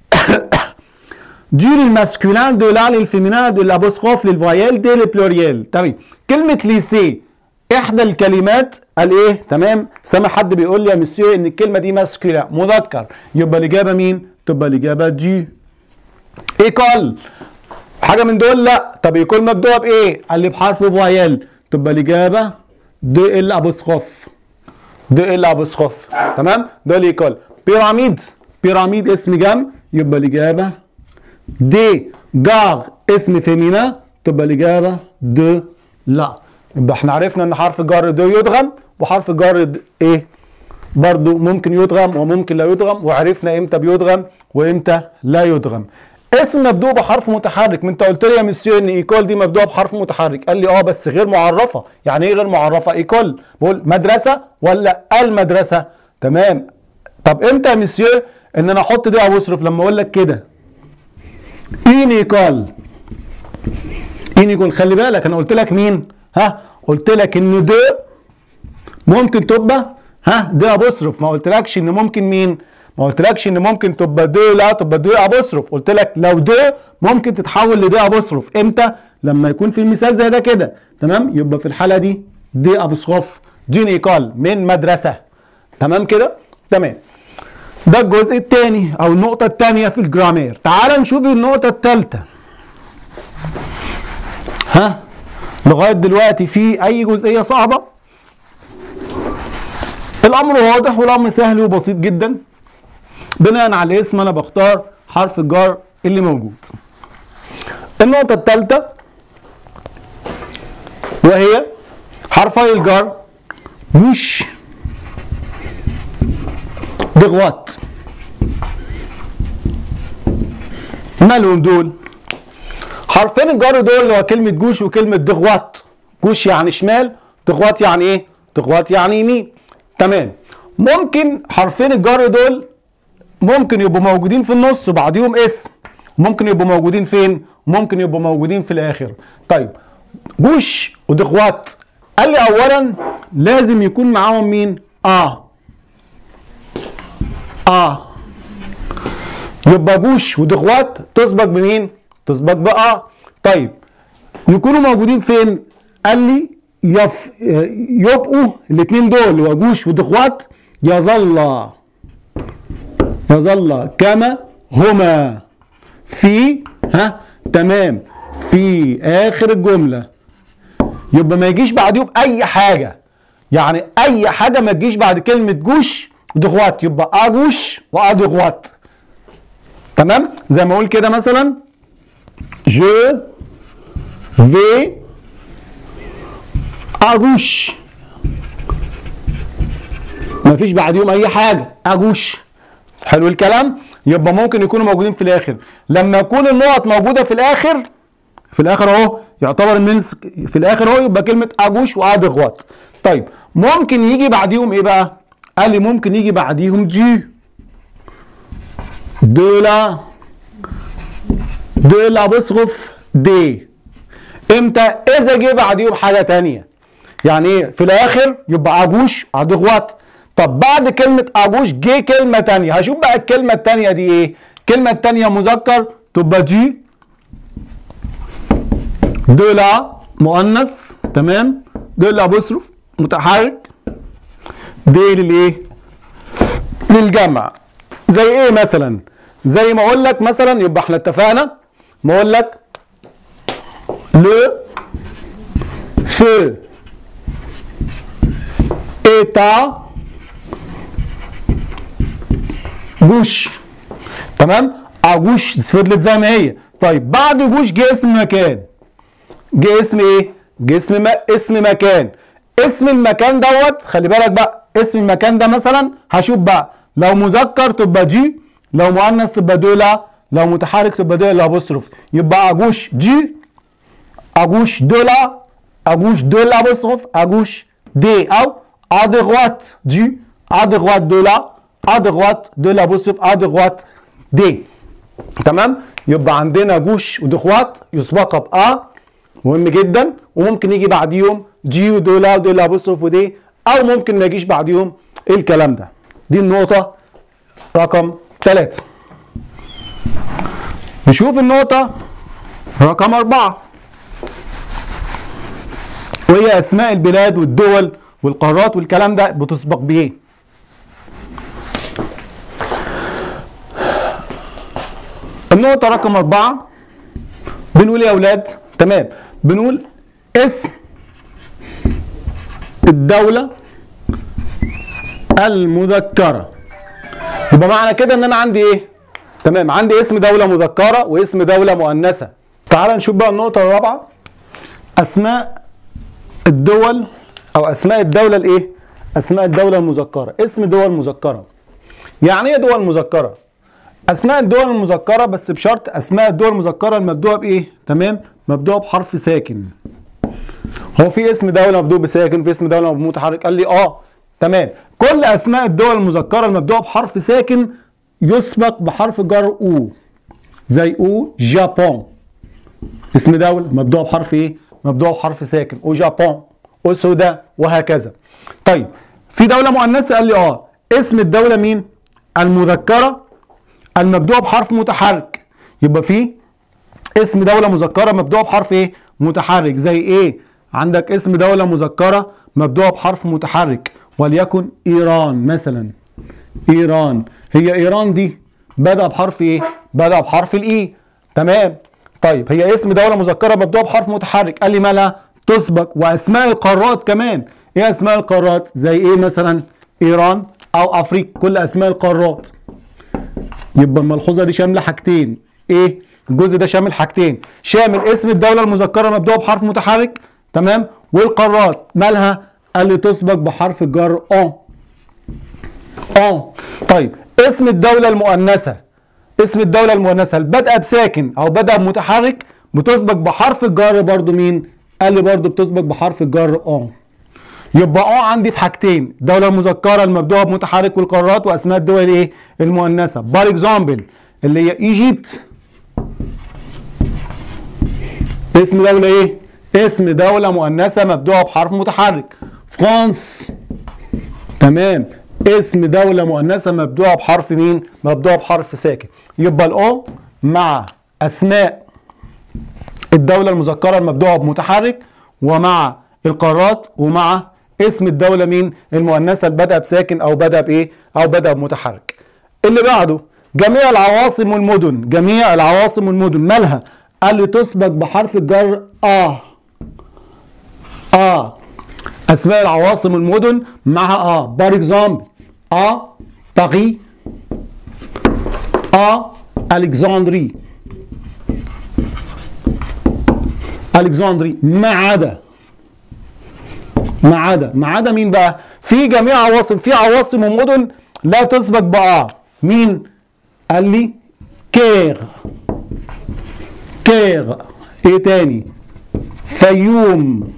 دي للماسكولين دو لا للفيمينان دو لابوستروف للفويال دي للبلوريال تمام كلمه ليسي احدى الكلمات قال ايه تمام سامع حد بيقول لي يا مسيو ان الكلمه دي ماسكولا مذكر يبقى الاجابه مين تبقى الاجابه دي ايكول حاجه من دول لا طب يكون مبدوءه بايه قال لي بحرف فويل تبقى الاجابه دي ال ابوستروف دي ال ابوستروف تمام ده ليكول بيراميد بيراميد اسم جمع يبقى الاجابه دي جار اسم فيمينا تبقى الاجابه دو لا يبقى احنا عرفنا ان حرف الجر دو يدغم وحرف الجر د- ايه برضو ممكن يدغم وممكن لا يدغم وعرفنا امتى بيدغم وامتى لا يدغم اسم مبدوء بحرف متحرك ما انت قلت لي يا مسيو ان ايكول دي مبدوءه بحرف متحرك قال لي اه بس غير معرفه يعني ايه غير معرفه ايكول بقول مدرسه ولا المدرسه تمام طب امتى يا مسيو ان انا احط دي ابوستروف لما اقول لك كده اين ايكول اين ايكول خلي بالك انا قلت لك مين ها قلت لك ان دو ممكن تبقى ها دي ابوستروف ما قلتلكش ان ممكن مين ما قلتلكش ان ممكن تبقى دو لا تبقى دو ابوستروف قلت لك لو دو ممكن تتحول لدي ابوستروف امتى لما يكون في المثال زي ده كده تمام يبقى في الحاله دي دي ابوستروف دي نيكال من مدرسه تمام كده تمام ده الجزء الثاني او النقطه الثانيه في الجرامير تعال نشوف النقطه الثالثه ها لغايه دلوقتي في اي جزئيه صعبه الامر واضح والامر سهل وبسيط جدا بناء على الاسم انا بختار حرف الجر اللي موجود النقطة الثالثة وهي حرفي الجر جوش دغوات مالهم دول حرفين الجر دول اللي هو كلمة جوش وكلمة دغوات جوش يعني شمال دغوات يعني ايه دغوات يعني يمين تمام ممكن حرفين الجر دول ممكن يبقوا موجودين في النص وبعديهم اسم ممكن يبقوا موجودين فين ممكن يبقوا موجودين في الاخر طيب جوش ودغوات قال لي اولا لازم يكون معاهم مين اه اه يبقى جوش ودغوات تسبق بمين تسبق بآه طيب يكونوا موجودين فين قال لي يف... يبقوا الاثنين دول هو جوش ودغوات يظل يظل كما هما في ها تمام في اخر الجمله يبقى ما يجيش بعديهم اي حاجه يعني اي حاجه ما تجيش بعد كلمه جوش ودغوات يبقى اجوش وادغوات تمام زي ما اقول كده مثلا je vais à gauche مفيش بعديهم اي حاجه اجوش حلو الكلام يبقى ممكن يكونوا موجودين في الاخر لما يكون النقط موجوده في الاخر في الاخر اهو يعتبر المنس في الاخر اهو يبقى كلمه اجوش وادغوات طيب ممكن يجي بعديهم ايه بقى قال لي ممكن يجي بعديهم جي دولا دولا بصرف دي امتى اذا جه بعديهم حاجه تانية يعني ايه في الاخر يبقى اجوش ادغوات طب بعد كلمة أبوش جه كلمة تانية هشوف بقى الكلمة التانية دي إيه الكلمة التانية مذكر تبقى دي دولا مؤنث تمام دولا بصرف متحرك دي للإيه للجمع زي إيه مثلا زي ما أقول لك مثلا يبقى إحنا اتفقنا ما أقول لك لو في إيتا جوش تمام اجوش فضلت زي ما هي طيب بعد جوش جه اسم مكان جه اسم ايه جه اسم ما اسم مكان اسم المكان دوت خلي بالك بقى اسم المكان ده مثلا هشوف بقى لو مذكر تبقى جي لو مؤنث تبقى دولا لو متحرك تبقى دولا ابوستروف يبقى اجوش جي اجوش دولا اجوش دولا ابوستروف اجوش دي او à droite du à droite de la à droite de l'apostrophe à droite دي تمام يبقى عندنا جوش ودخوات يسبقها بأ مهم جدا وممكن يجي بعديهم جي ودولا ودولا ابوستروف ودي او ممكن ما يجيش بعديهم ايه الكلام ده دي النقطة رقم ثلاثة نشوف النقطة رقم أربعة وهي أسماء البلاد والدول والقارات والكلام ده بتسبق بايه النقطة رقم أربعة بنقول ايه يا اولاد تمام بنقول اسم الدولة المذكرة يبقى معنى كده ان انا عندي ايه تمام عندي اسم دولة مذكرة واسم دولة مؤنثة تعال نشوف بقى النقطة الرابعة اسماء الدول او اسماء الدولة الايه اسماء الدولة المذكرة اسم دول مذكرة يعني ايه دول مذكرة اسماء الدول المذكرة بس بشرط اسماء الدول المذكرة المبدوءة بايه تمام مبدوءة بحرف ساكن هو في اسم دولة مبدوء بساكن في اسم دولة مبدوء متحرك قال لي اه تمام كل اسماء الدول المذكرة المبدوءة بحرف ساكن يسبق بحرف جر او زي او جابون اسم دولة مبدوءة بحرف ايه مبدوءة بحرف ساكن او جابون او السودان وهكذا طيب في دولة مؤنثة قال لي اه اسم الدولة مين المذكرة المبدوءة بحرف متحرك يبقى في اسم دولة مذكرة مبدوءة بحرف ايه متحرك زي ايه عندك اسم دولة مذكرة مبدوءة بحرف متحرك وليكن ايران مثلا ايران هي ايران دي بدأ بحرف ايه بدأ بحرف الاي تمام طيب هي اسم دولة مذكرة مبدوءة بحرف متحرك قال لي مالها تسبق واسماء القارات كمان ايه اسماء القارات زي ايه مثلا ايران او افريقيا كل اسماء القارات يبقى الملحوظه دي شامله حاجتين ايه الجزء ده شامل حاجتين شامل اسم الدوله المذكره مبدوءه بحرف متحرك تمام والقارات مالها قال لي تسبق بحرف الجر اون اون طيب اسم الدوله المؤنثه اسم الدوله المؤنثه البادئه بساكن او بدأ بمتحرك بتسبق بحرف الجر برضو مين قال لي برضو بتسبق بحرف الجر اون يبقى اه عندي في حاجتين الدوله المذكره المبدوءه بمتحرك والقارات واسماء الدول ايه المؤنثه بار اكزامبل اللي هي ايجيبت اسم دوله ايه اسم دوله مؤنثه مبدوءه بحرف متحرك فرانس تمام اسم دوله مؤنثه مبدوءه بحرف مين مبدوءه بحرف ساكن يبقى الاو مع اسماء الدوله المذكره المبدوءه بمتحرك ومع القارات ومع اسم الدولة مين؟ المؤنثة اللي بدأ بساكن أو بدأ بإيه؟ أو بدأ بمتحرك. اللي بعده جميع العواصم والمدن، جميع العواصم والمدن مالها؟ قال لي تسبق بحرف الجر آه. آه. أسماء العواصم والمدن مع آه، بار إكزامبل آه باريس آه ألكسندري ألكسندري ما عدا ما عدا ما عدا مين بقى في جميع عواصم في عواصم ومدن لا تسبق بآ مين قال لي كير كير ايه تاني فيوم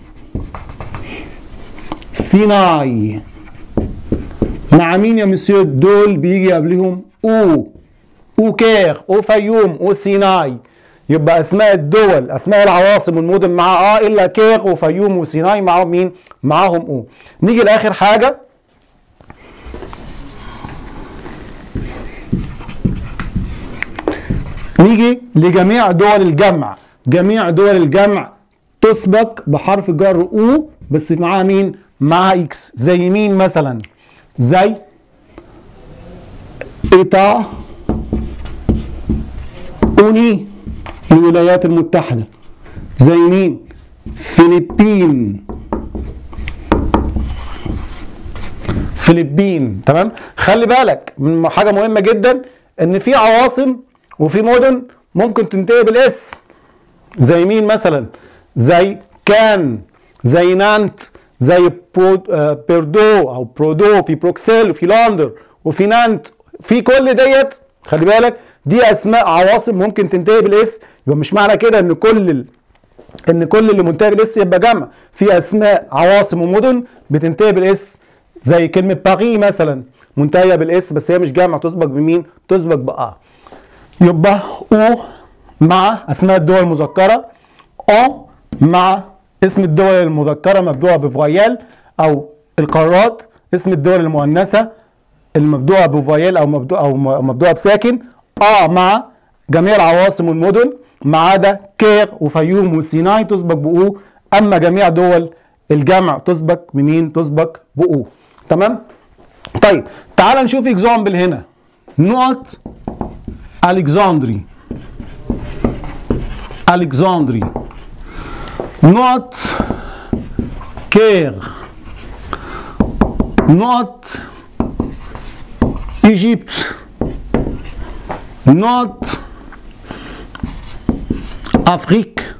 سيناي مع مين يا مسيو دول بيجي قبلهم او او كير او فيوم او سيناي يبقى اسماء الدول اسماء العواصم والمدن مع اه الا كير وفيوم وسيناي معاهم مين معاهم او نيجي لاخر حاجه نيجي لجميع دول الجمع جميع دول الجمع تسبق بحرف جر او بس معاها مين مع اكس زي مين مثلا زي ايطا اوني الولايات المتحدة زي مين فلبين فلبين تمام خلي بالك من حاجة مهمة جدا ان في عواصم وفي مدن ممكن تنتهي بالاس زي مين مثلا زي كان زي نانت زي برو آه بيردو او برودو في بروكسل وفي لندن وفي نانت في كل ديت خلي بالك دي اسماء عواصم ممكن تنتهي بالاس يبقى مش معنى كده ان كل ال... ان كل اللي منتهي بالاس يبقى جمع في اسماء عواصم ومدن بتنتهي بالاس زي كلمه باريس مثلا منتهيه بالاس بس هي مش جمع تسبق بمين تسبق بأ يبقى او مع اسماء الدول المذكره او مع اسم الدول المذكره مبدوءه بفويال او القارات اسم الدول المؤنثه المبدوءه بفويال او مبدوء او مبدوءه بساكن اه مع جميع العواصم والمدن ما عدا كير وفيوم وسيناي تسبق بأو اما جميع دول الجمع تسبق بمين تسبق بأو تمام طيب تعال نشوف اكزامبل هنا نقط الكسندري Alexandrie نقط كير نقط ايجيبت نقط افريك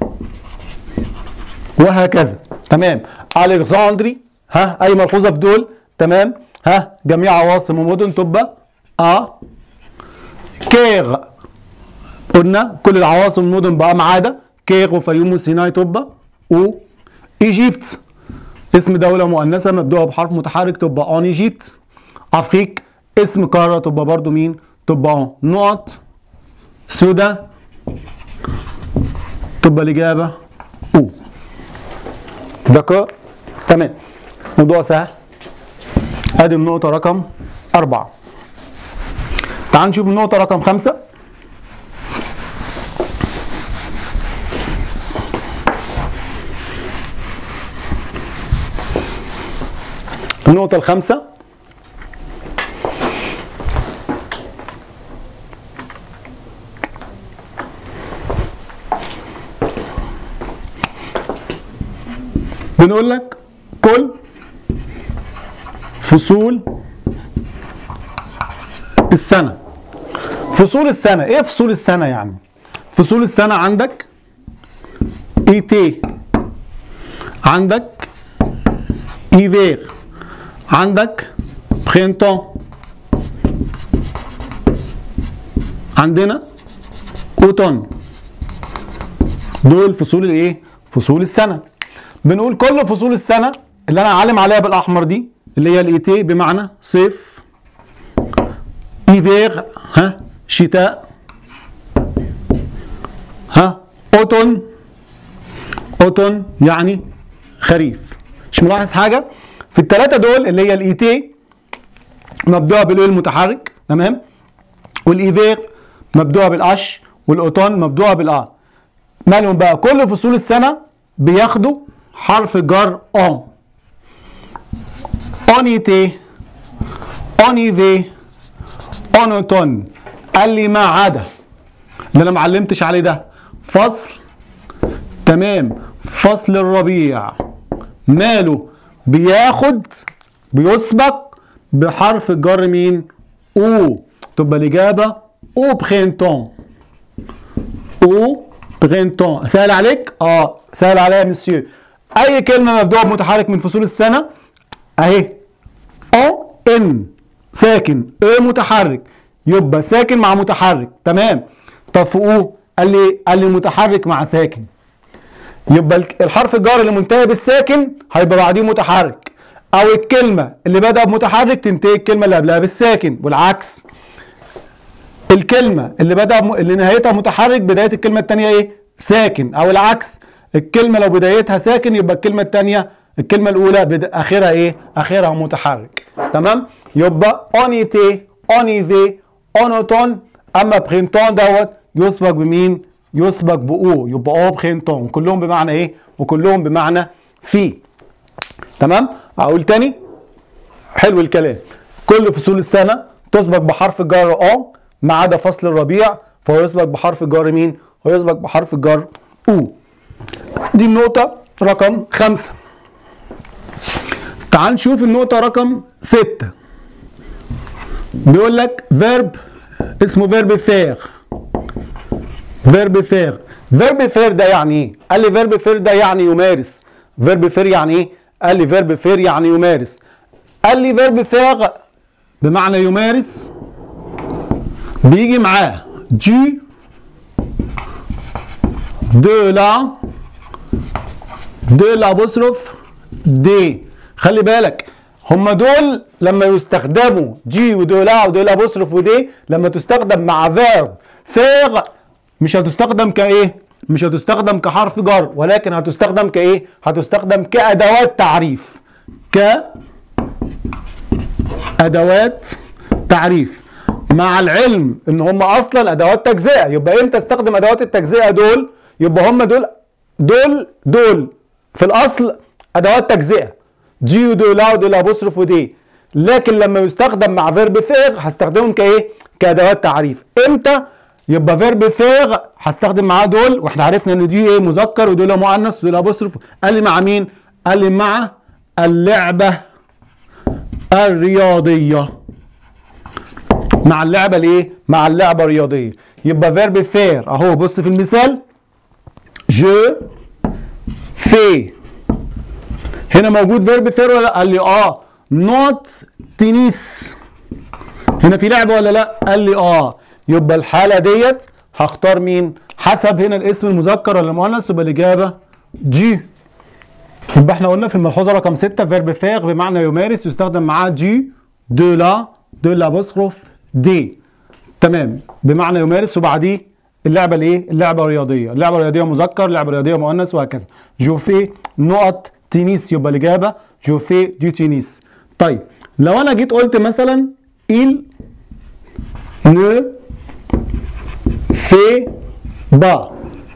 وهكذا تمام الكسندري ها اي ملحوظه في دول تمام ها جميع عواصم ومدن تبقى ا كير قلنا كل العواصم والمدن بقى ما عدا كير وفيوم وسيناء تبقى و ايجيبت اسم دولة مؤنثة مبدوءة بحرف متحرك تبقى اون ايجيبت افريك اسم قارة تبقى برضو مين؟ تبقى اون نقط سودا تبقى الإجابة او دكار تمام موضوع سهل ادي النقطة رقم أربعة تعال نشوف النقطة رقم خمسة النقطة الخامسة بنقول لك كل فصول السنة فصول السنة ايه فصول السنة يعني فصول السنة عندك ايتي عندك ايفير عندك برينتون عندنا اوتون دول فصول الايه فصول السنه بنقول كل فصول السنه اللي انا عالم عليها بالاحمر دي اللي هي الايتي بمعنى صيف ايفير ها شتاء ها اوتون اوتون يعني خريف مش ملاحظ حاجه في الثلاثه دول اللي هي الايتي مبدوءه بالايه المتحرك تمام والايفير مبدوءه بالاش والاوتون مبدوءه بالا مالهم بقى كل فصول السنه بياخدوا حرف الجر اون اون ايتي اون ايفي اون اوتون قال لي ما عدا اللي انا ما علمتش عليه ده فصل تمام فصل الربيع ماله بياخد بيسبق بحرف الجر مين او تبقى الاجابه او برينتون او برينتون سهل عليك اه سهل عليا يا مسيو اي كلمه مبدوءه بمتحرك من فصول السنه اهي او ان ساكن ايه متحرك يبقى ساكن مع متحرك تمام طب في او قال لي قال لي متحرك مع ساكن يبقى الك- الحرف الجار اللي منتهي بالساكن هيبقى بعديه متحرك او الكلمه اللي بدأ بمتحرك تنتهي الكلمه اللي قبلها بالساكن والعكس الكلمه اللي بدأ م... اللي نهايتها متحرك بدايه الكلمه الثانيه ايه ساكن او العكس الكلمه لو بدايتها ساكن يبقى الكلمه الثانيه الكلمه الاولى بد... اخرها ايه اخرها متحرك تمام يبقى اونيتي اونيفي اونوتون اما برينتون دوت يسبق بمين يسبق باو يبقى او برينتون كلهم بمعنى ايه وكلهم بمعنى في تمام اقول تاني حلو الكلام كل فصول السنه تسبق بحرف الجر او ما عدا فصل الربيع فهو يسبق بحرف الجر مين هو يسبق بحرف الجر او دي النقطه رقم خمسة تعال نشوف النقطه رقم ستة بيقول لك فيرب اسمه فيرب فير فيرب فير فيرب فير ده يعني ايه قال لي فيرب فير ده يعني يمارس فيرب فير يعني ايه قال لي فيرب فير يعني يمارس قال لي فيرب فير بمعنى يمارس بيجي معاه دي دو لا دو لابوستروف دي خلي بالك هما دول لما يستخدموا دي ودو لا ودو لابوستروف ودي لما تستخدم مع فيرب فير مش هتستخدم كايه مش هتستخدم كحرف جر ولكن هتستخدم كايه هتستخدم كادوات تعريف ك ادوات تعريف مع العلم ان هم اصلا ادوات تجزئه يبقى امتى استخدم ادوات التجزئه دول يبقى هم دول دول دول في الاصل ادوات تجزئه دي ودو لا ودو لا بصرف ودي لكن لما يستخدم مع فيرب فير هستخدمهم كايه كادوات تعريف امتى يبقى فيرب فيغ هستخدم معاه دول واحنا عرفنا ان دي ايه مذكر ودول مؤنث ودول ابوستروف قال لي مع مين قال لي مع اللعبه الرياضيه مع اللعبه الايه مع اللعبه الرياضيه يبقى فيرب فير اهو بص في المثال جو في هنا موجود فيرب فير ولا لا قال لي اه نوت تنس هنا في لعبه ولا لا قال لي اه يبقى الحاله ديت هختار مين حسب هنا الاسم المذكر ولا المؤنث يبقى الاجابه جي يبقى احنا قلنا في الملحوظه رقم 6 فيرب فيغ بمعنى يمارس يستخدم معاه جي دو لا دو لابوستروف دي تمام بمعنى يمارس وبعديه اللعبه الايه اللعبه الرياضيه اللعبه الرياضيه مذكر اللعبه الرياضيه مؤنث وهكذا جو في نقط تنس يبقى الاجابه جو في دي تنس طيب لو انا جيت قلت مثلا il ne fait pas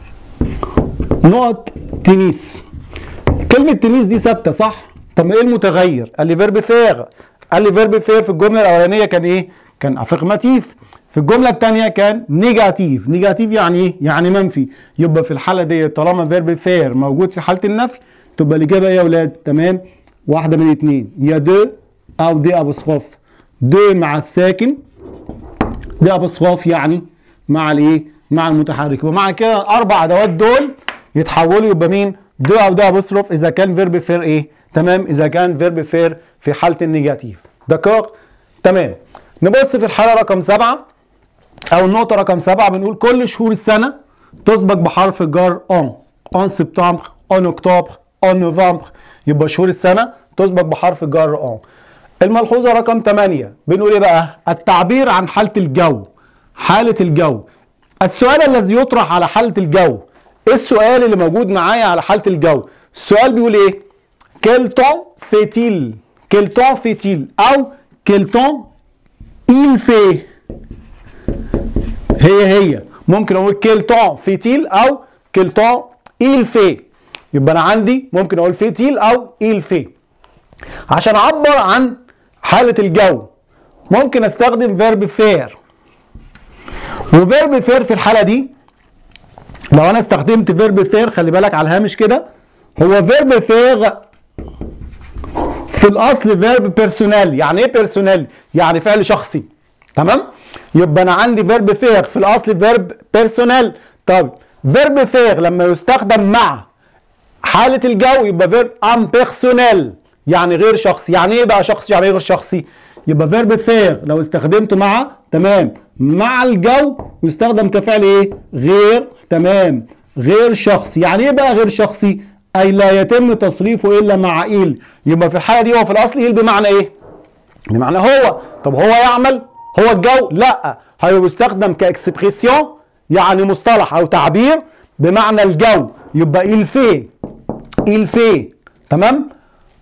نقط تنس كلمة تنس دي ثابتة صح؟ طب ايه المتغير؟ قال لي فيرب فيغ قال لي فيرب فيغ في الجملة الأولانية كان ايه؟ كان افرغماتيف في الجملة الثانية كان نيجاتيف نيجاتيف يعني ايه؟ يعني منفي يبقى في الحالة دي طالما فيرب فير موجود في حالة النفي تبقى الإجابة ايه يا ولاد؟ تمام؟ واحدة من الاثنين يا دو أو دي أبوستروف دو مع الساكن دي أبوستروف يعني مع الايه؟ مع المتحرك ومع كده الأربع أدوات دول يتحولوا يبقى مين؟ دو او دو ابوستروف اذا كان فيرب فير ايه تمام اذا كان فيرب فير في حاله النيجاتيف دكار تمام نبص في الحاله رقم سبعة او النقطه رقم سبعة بنقول كل شهور السنه تسبق بحرف الجر اون اون سبتمبر اون اكتوبر اون نوفمبر يبقى شهور السنه تسبق بحرف الجر اون الملحوظه رقم 8 بنقول ايه بقى التعبير عن حاله الجو حاله الجو السؤال الذي يطرح على حاله الجو ايه السؤال اللي موجود معايا على حاله الجو السؤال بيقول ايه quel temps fait-il quel temps fait-il او quel temps il fait هي هي ممكن اقول quel temps fait-il او quel temps il fait يبقى انا عندي ممكن اقول fait-il او il fait عشان اعبر عن حاله الجو ممكن استخدم verb faire وفيرب فير في الحاله دي لو انا استخدمت فيرب فير خلي بالك على الهامش كده هو فيرب فيغ في الاصل فيرب بيرسونال يعني ايه بيرسونال يعني فعل شخصي تمام يبقى انا عندي فيرب فيغ في الاصل فيرب بيرسونال طب فيرب فيغ لما يستخدم مع حالة الجو يبقى فيرب ام بيرسونال يعني غير شخصي يعني ايه بقى شخصي يعني ايه غير شخصي يبقى فيرب فيغ لو استخدمته مع تمام مع الجو يستخدم كفعل ايه غير تمام غير شخصي يعني ايه بقى غير شخصي اي لا يتم تصريفه الا مع ايل يبقى في الحاله دي هو في الاصل ايل بمعنى ايه بمعنى هو طب هو يعمل هو الجو لا هو بيستخدم كاكسبريسيون يعني مصطلح او تعبير بمعنى الجو يبقى ايل في ايل في تمام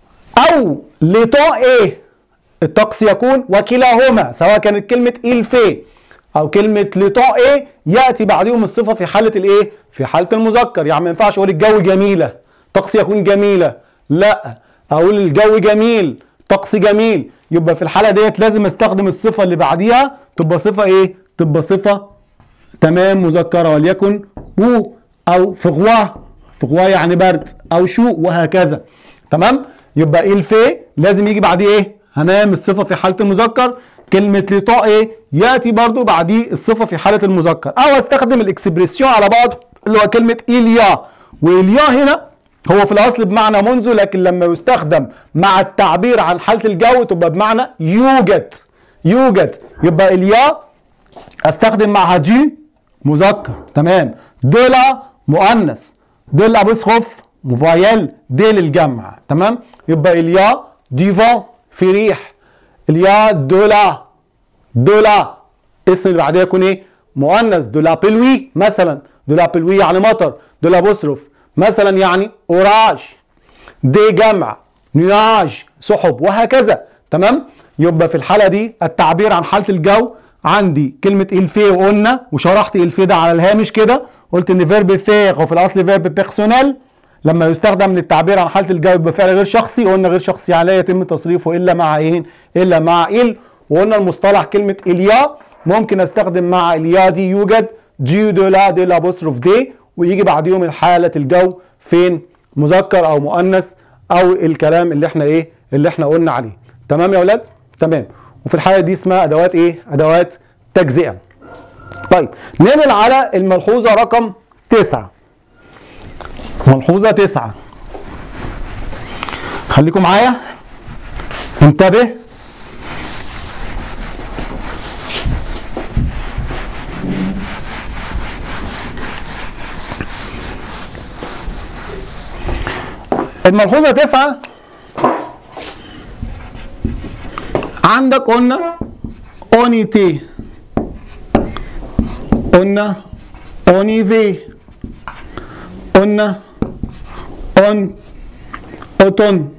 او لطاء ايه الطقس يكون وكلاهما سواء كانت كلمه ايل في او كلمه لطاء ايه ياتي بعدهم الصفه في حاله الايه في حاله المذكر يعني ما ينفعش اقول الجو جميله طقس يكون جميله لا اقول الجو جميل طقس جميل يبقى في الحاله ديت لازم استخدم الصفه اللي بعديها تبقى صفه ايه تبقى صفه تمام مذكره وليكن بو او فغوا فغوا يعني برد او شو وهكذا تمام يبقى الفي لازم يجي بعديه ايه هنام الصفه في حاله المذكر كلمة لطاء ايه ياتي برضو بعديه الصفة في حالة المذكر او استخدم الاكسبريسيون على بعض اللي هو كلمة إليا وإليا هنا هو في الاصل بمعنى منذ لكن لما يستخدم مع التعبير عن حالة الجو تبقى بمعنى يوجد يوجد يبقى إليا استخدم معها دي مذكر تمام دولا مؤنث دول ابوستروف مفايل دي للجمع تمام يبقى إليا ديفون في ريح اليا دولا دولا اسم اللي بعدها يكون ايه مؤنث دولا بلوي مثلا دولا بلوي يعني مطر دولا بصرف مثلا يعني اوراج دي جمع نياج سحب وهكذا تمام يبقى في الحاله دي التعبير عن حاله الجو عندي كلمه الفي وقلنا وشرحت الفي ده على الهامش كده قلت ان فيرب فيغ وفي الاصل فيرب بيرسونيل لما يستخدم للتعبير عن حاله الجو بفعل غير شخصي قلنا غير شخصي يعني لا يتم تصريفه الا مع ايه الا مع ال وقلنا المصطلح كلمه اليا ممكن استخدم مع اليا دي يوجد ديو دو لا دي لابوستروف دي ويجي بعديهم الحالة الجو فين مذكر او مؤنث او الكلام اللي احنا ايه اللي احنا قلنا عليه تمام يا اولاد تمام وفي الحالة دي اسمها ادوات ايه ادوات تجزئة طيب ننقل على الملحوظة رقم تسعة ملحوظة تسعة خليكم معايا انتبه الملحوظة تسعة عندك قلنا اونيتي قلنا اونيفي قلنا اون اوتون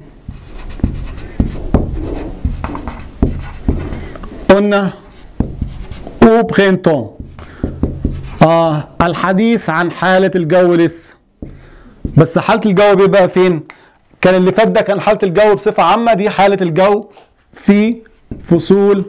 قلنا او برينتون اه الحديث عن حالة الجو لسه بس حالة الجو بيبقى فين؟ كان اللي فات ده كان حالة الجو بصفة عامة دي حالة الجو في فصول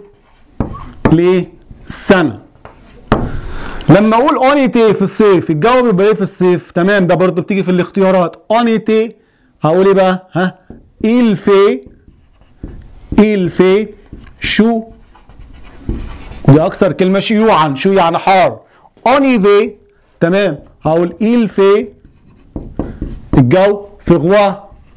لسنة لما اقول اونيتي في الصيف الجو بيبقى ايه في الصيف تمام ده برضو بتيجي في الاختيارات اونيتي هقول ايه بقى ها il fait il fait شو دي اكثر كلمه شيوعا شو يعني حار اونيفي تمام هقول il fait الجو في غوا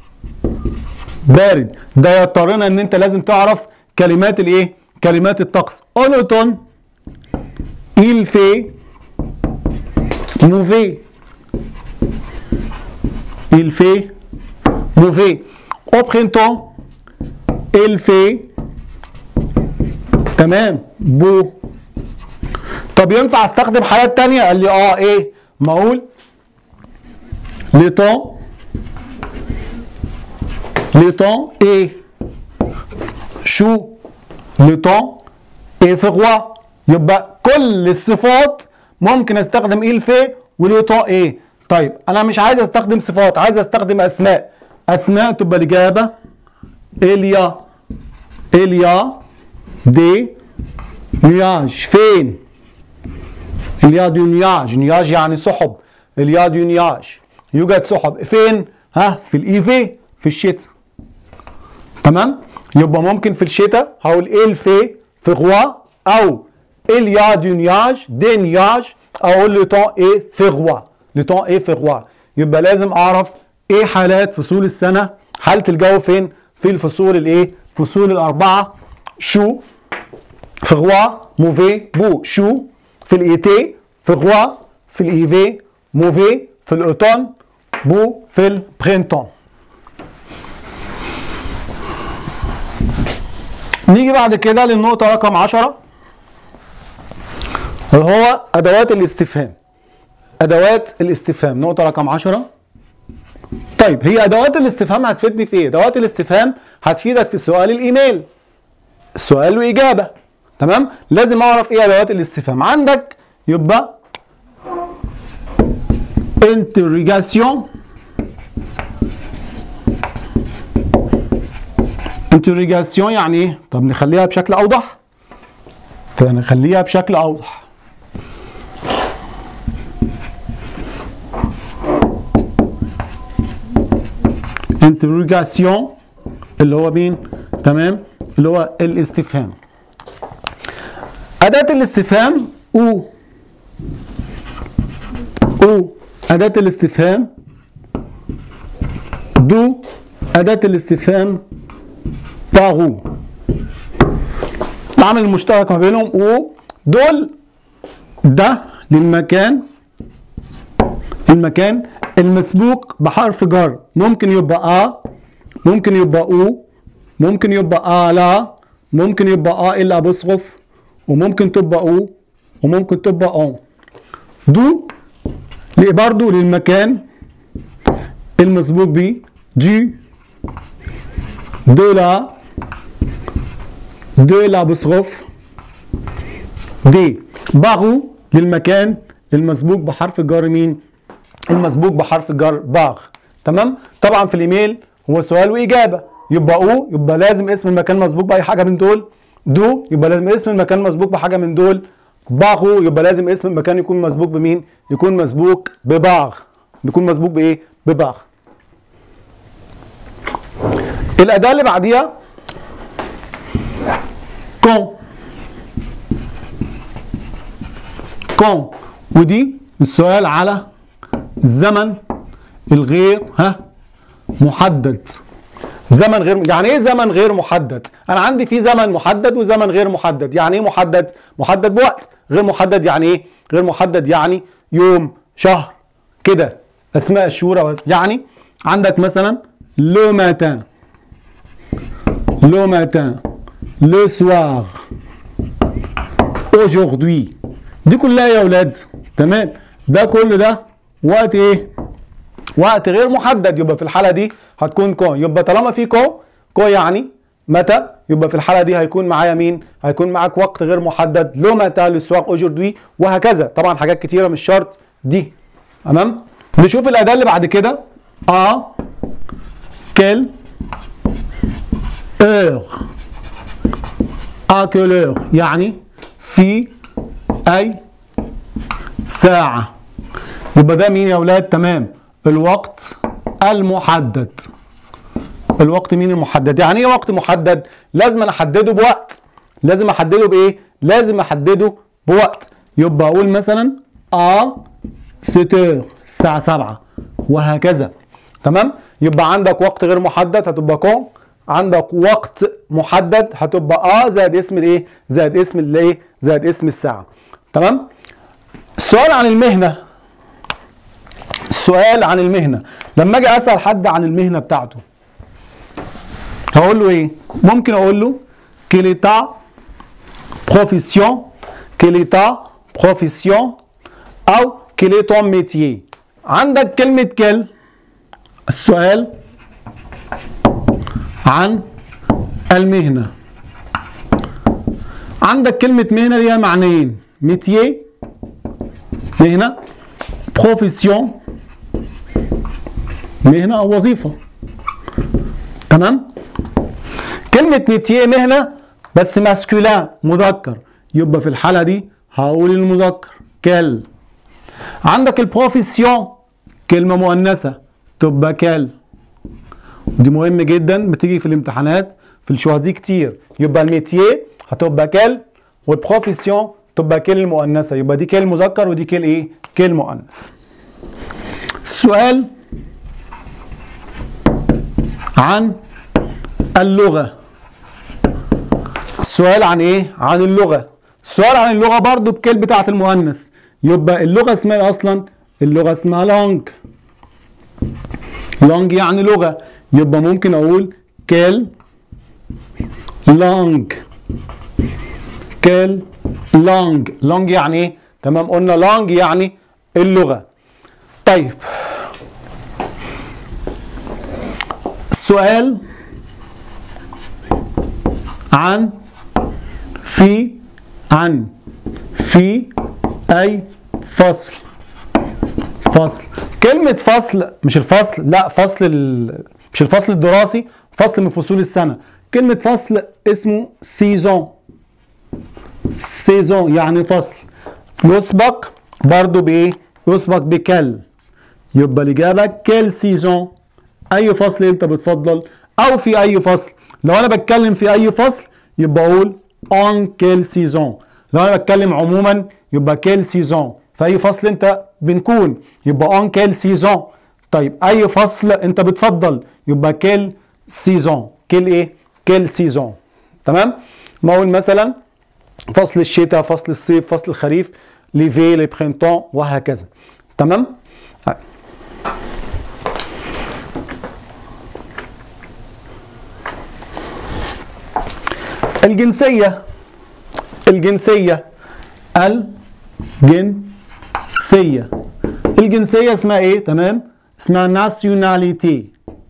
بارد ده يضطرنا ان انت لازم تعرف كلمات الايه كلمات الطقس اونوتون il fait mauvais il fait mauvais au printemps il fait تمام بو طب ينفع استخدم حالات تانية قال لي اه ايه ما اقول لي طون لي طون ايه شو لي طون ايه في غوا يبقى كل الصفات ممكن استخدم ايه الفي ولي طون ايه طيب انا مش عايز استخدم صفات عايز استخدم اسماء اسماء تبقى الاجابه اليا اليا دي نياج فين اليا دي نياج نياج يعني سحب اليا دي نياج يوجد سحب فين ها في الايفي في الشتاء تمام يبقى ممكن في الشتاء هقول ايه الفي في غوا او اليا دي نياج دي نياج اقول لي طون ايه في غوا لطون ايه في غوا يبقى لازم اعرف ايه حالات فصول السنه حاله الجو فين في الفصول الايه فصول الاربعه شو في غوا موفي بو شو في الايتي في غوا في الايفي موفي في الاوتون بو في البرينتون نيجي بعد كده للنقطة رقم 10 وهو أدوات الاستفهام أدوات الاستفهام نقطة رقم 10 طيب هي أدوات الاستفهام هتفيدني في إيه؟ أدوات الاستفهام هتفيدك في سؤال الإيميل السؤال وإجابة تمام لازم أعرف إيه أدوات الاستفهام عندك يبقى interrogation interrogation يعني ايه؟ طب نخليها بشكل اوضح طب نخليها بشكل اوضح interrogation اللي هو مين؟ تمام؟ اللي هو الاستفهام أداة الاستفهام او او أداة الاستفهام دو أداة الاستفهام بارو العامل المشترك ما بينهم او دول ده للمكان المكان المسبوق بحرف جر ممكن يبقى ا ممكن يبقى او ممكن يبقى ا لا ممكن يبقى ا الا بصرف وممكن تبقى او وممكن تبقى اون دو برضه للمكان المسبوق ب دو دو لا دو لا بصرف دي باغو للمكان المسبوق بحرف الجر مين المسبوق بحرف الجر باغ تمام طبعا في الايميل هو سؤال واجابه يبقى او يبقى لازم اسم المكان مسبوق باي حاجه من دول دو يبقى لازم اسم المكان مسبوق بحاجه من دول باغو يبقى لازم اسم المكان يكون مسبوق بمين يكون مسبوق بباغ يكون مسبوق بايه بباغ الاداه اللي بعديها كون كون ودي السؤال على الزمن الغير ها محدد زمن غير يعني ايه زمن غير محدد انا عندي في زمن محدد وزمن غير محدد يعني ايه محدد محدد بوقت غير محدد يعني ايه غير محدد يعني يوم شهر كده اسماء الشهور بس يعني عندك مثلا لو ماتان لو ماتان لو سوار aujourd'hui دي كلها يا اولاد تمام ده كل ده وقت ايه وقت غير محدد يبقى في الحاله دي هتكون كون يبقى طالما في كو كو يعني متى يبقى في الحاله دي هيكون معايا مين هيكون معاك وقت غير محدد لو متى للسواق اوجوردي وهكذا طبعا حاجات كتيره مش شرط دي تمام نشوف الاداه اللي بعد كده ا كيل اور ا كيل اور يعني في اي ساعه يبقى ده مين يا اولاد تمام الوقت المحدد الوقت مين المحدد يعني ايه وقت محدد لازم أنا احدده بوقت لازم احدده بايه لازم احدده بوقت يبقى اقول مثلا ا 6 الساعه 7 وهكذا تمام يبقى عندك وقت غير محدد هتبقى كون عندك وقت محدد هتبقى اه زائد اسم الايه زائد اسم الايه زائد اسم الساعه تمام السؤال عن المهنه السؤال عن المهنه لما اجي اسال حد عن المهنه بتاعته هقول له ايه ممكن اقول له quelle est ta profession quelle est ta profession او quel est ton métier عندك كلمة كل السؤال عن المهنة عندك كلمة مهنة ليها معنيين ميتيي مهنة بروفيسيون مهنة أو وظيفة تمام كلمة ميتيي مهنة بس ماسكولان مذكر يبقى في الحالة دي هقول المذكر كل عندك البروفيسيون كلمة مؤنثة تبقى كل دي مهم جدا بتيجي في الامتحانات في الشوازي كتير يبقى الميتيي هتبقى كل والبروفيسيون تبقى كل المؤنثة يبقى دي كل مذكر ودي كل ايه كل مؤنث السؤال عن اللغة السؤال عن ايه عن اللغة السؤال عن اللغة برضو بكل بتاعة المؤنث يبقى اللغة اسمها ايه اصلا اللغة اسمها لونج لونج يعني لغة يبقى ممكن اقول كل لونج كل لونج لونج يعني ايه تمام قلنا لونج يعني اللغة طيب السؤال عن في عن في اي فصل فصل كلمة فصل مش الفصل لا فصل ال... مش الفصل الدراسي فصل من فصول السنة كلمة فصل اسمه سيزون سيزون يعني فصل يسبق برضو بايه يسبق بكل يبقى الإجابة كل سيزون أي فصل أنت بتفضل أو في أي فصل لو أنا بتكلم في أي فصل يبقى أقول on quelle saison لو أنا بتكلم عموما يبقى quelle saison في أي فصل أنت بنكون يبقى on quelle saison طيب أي فصل أنت بتفضل يبقى quelle saison quelle إيه quelle saison تمام ما أقول مثلا فصل الشتاء فصل الصيف فصل الخريف ليفي لي برينتون وهكذا تمام طيب. الجنسية الجنسية الجنسية الجنسية اسمها ايه تمام اسمها ناسيوناليتي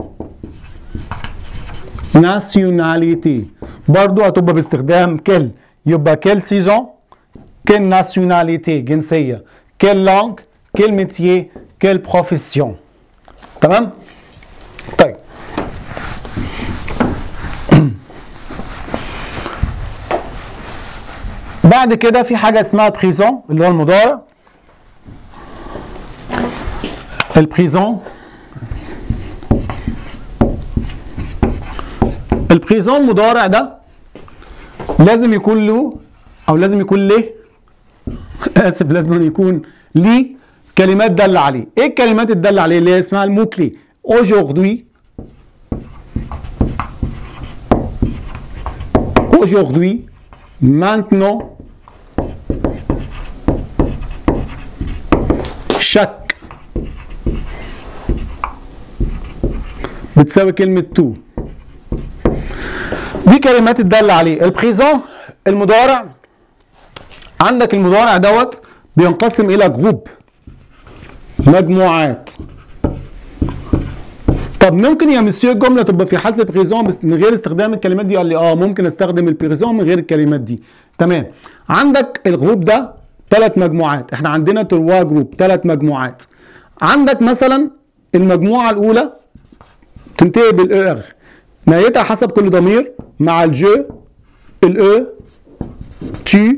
ناسيوناليتي برضو هتبقى باستخدام كل يبقى كل سيزون كل ناسيوناليتي جنسية كل لانج كل ميتيي كل بروفيسيون تمام طيب بعد كده في حاجه اسمها بريزون اللي هو المضارع البريزون البريزون المضارع ده لازم يكون له او لازم يكون له اسف لازم يكون ليه كلمات دالة عليه ايه الكلمات الدالة عليه اللي هي اسمها الموكلي aujourd'hui aujourd'hui maintenant chaque بتساوي كلمة تو دي كلمات الدالة عليه البريزون المضارع عندك المضارع دوت بينقسم الى جروب مجموعات طب ممكن يا مسيو الجمله تبقى في حالة البريزون بس من غير استخدام الكلمات دي قال لي اه ممكن استخدم البريزون من غير الكلمات دي تمام عندك الجروب ده ثلاث مجموعات احنا عندنا تروا جروب ثلاث مجموعات عندك مثلا المجموعه الاولى تنتهي بالاو نهايتها حسب كل ضمير مع الجو الاو tu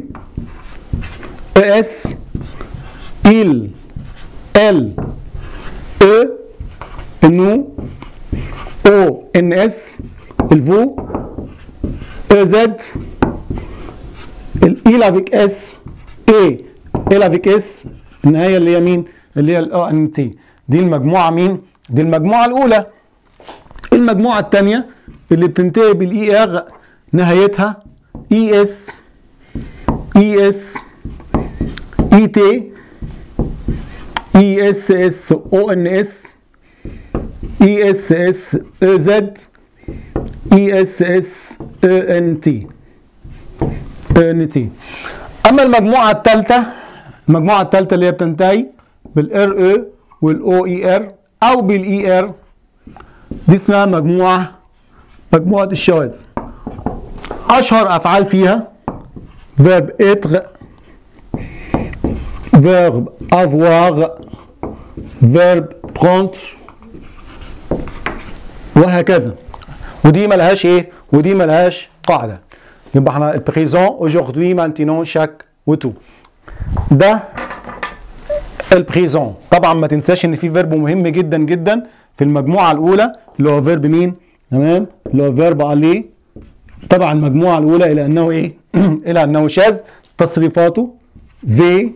es il elle eux nous o ns الفو ez il avec s et il avec s النهايه اللي هي مين؟ اللي هي الاو ان تي دي المجموعه مين؟ دي المجموعه الاولى المجموعه الثانيه اللي بتنتهي بالاي ار نهايتها اي اس اي اس اي تي اي اس اس او ان اس اي اس اس او زد اي اس اس او ان تي او ان تي اما المجموعه الثالثه المجموعه الثالثه اللي هي بتنتهي بالار او والاو اي ار او بالاي ار دي اسمها مجموعه مجموعه الشواذ اشهر افعال فيها verbe être verbe avoir verbe prendre وهكذا ودي ملهاش ايه ودي ملهاش قاعده يبقى احنا البريزون aujourd'hui maintenant chaque وتو ده البريزون طبعا ما تنساش ان في فيرب مهم جدا جدا في المجموعه الاولى اللي هو فيرب مين تمام اللي هو فيرب عليه طبعا المجموعه الاولى الى انه ايه الى انه شاذ تصريفاته في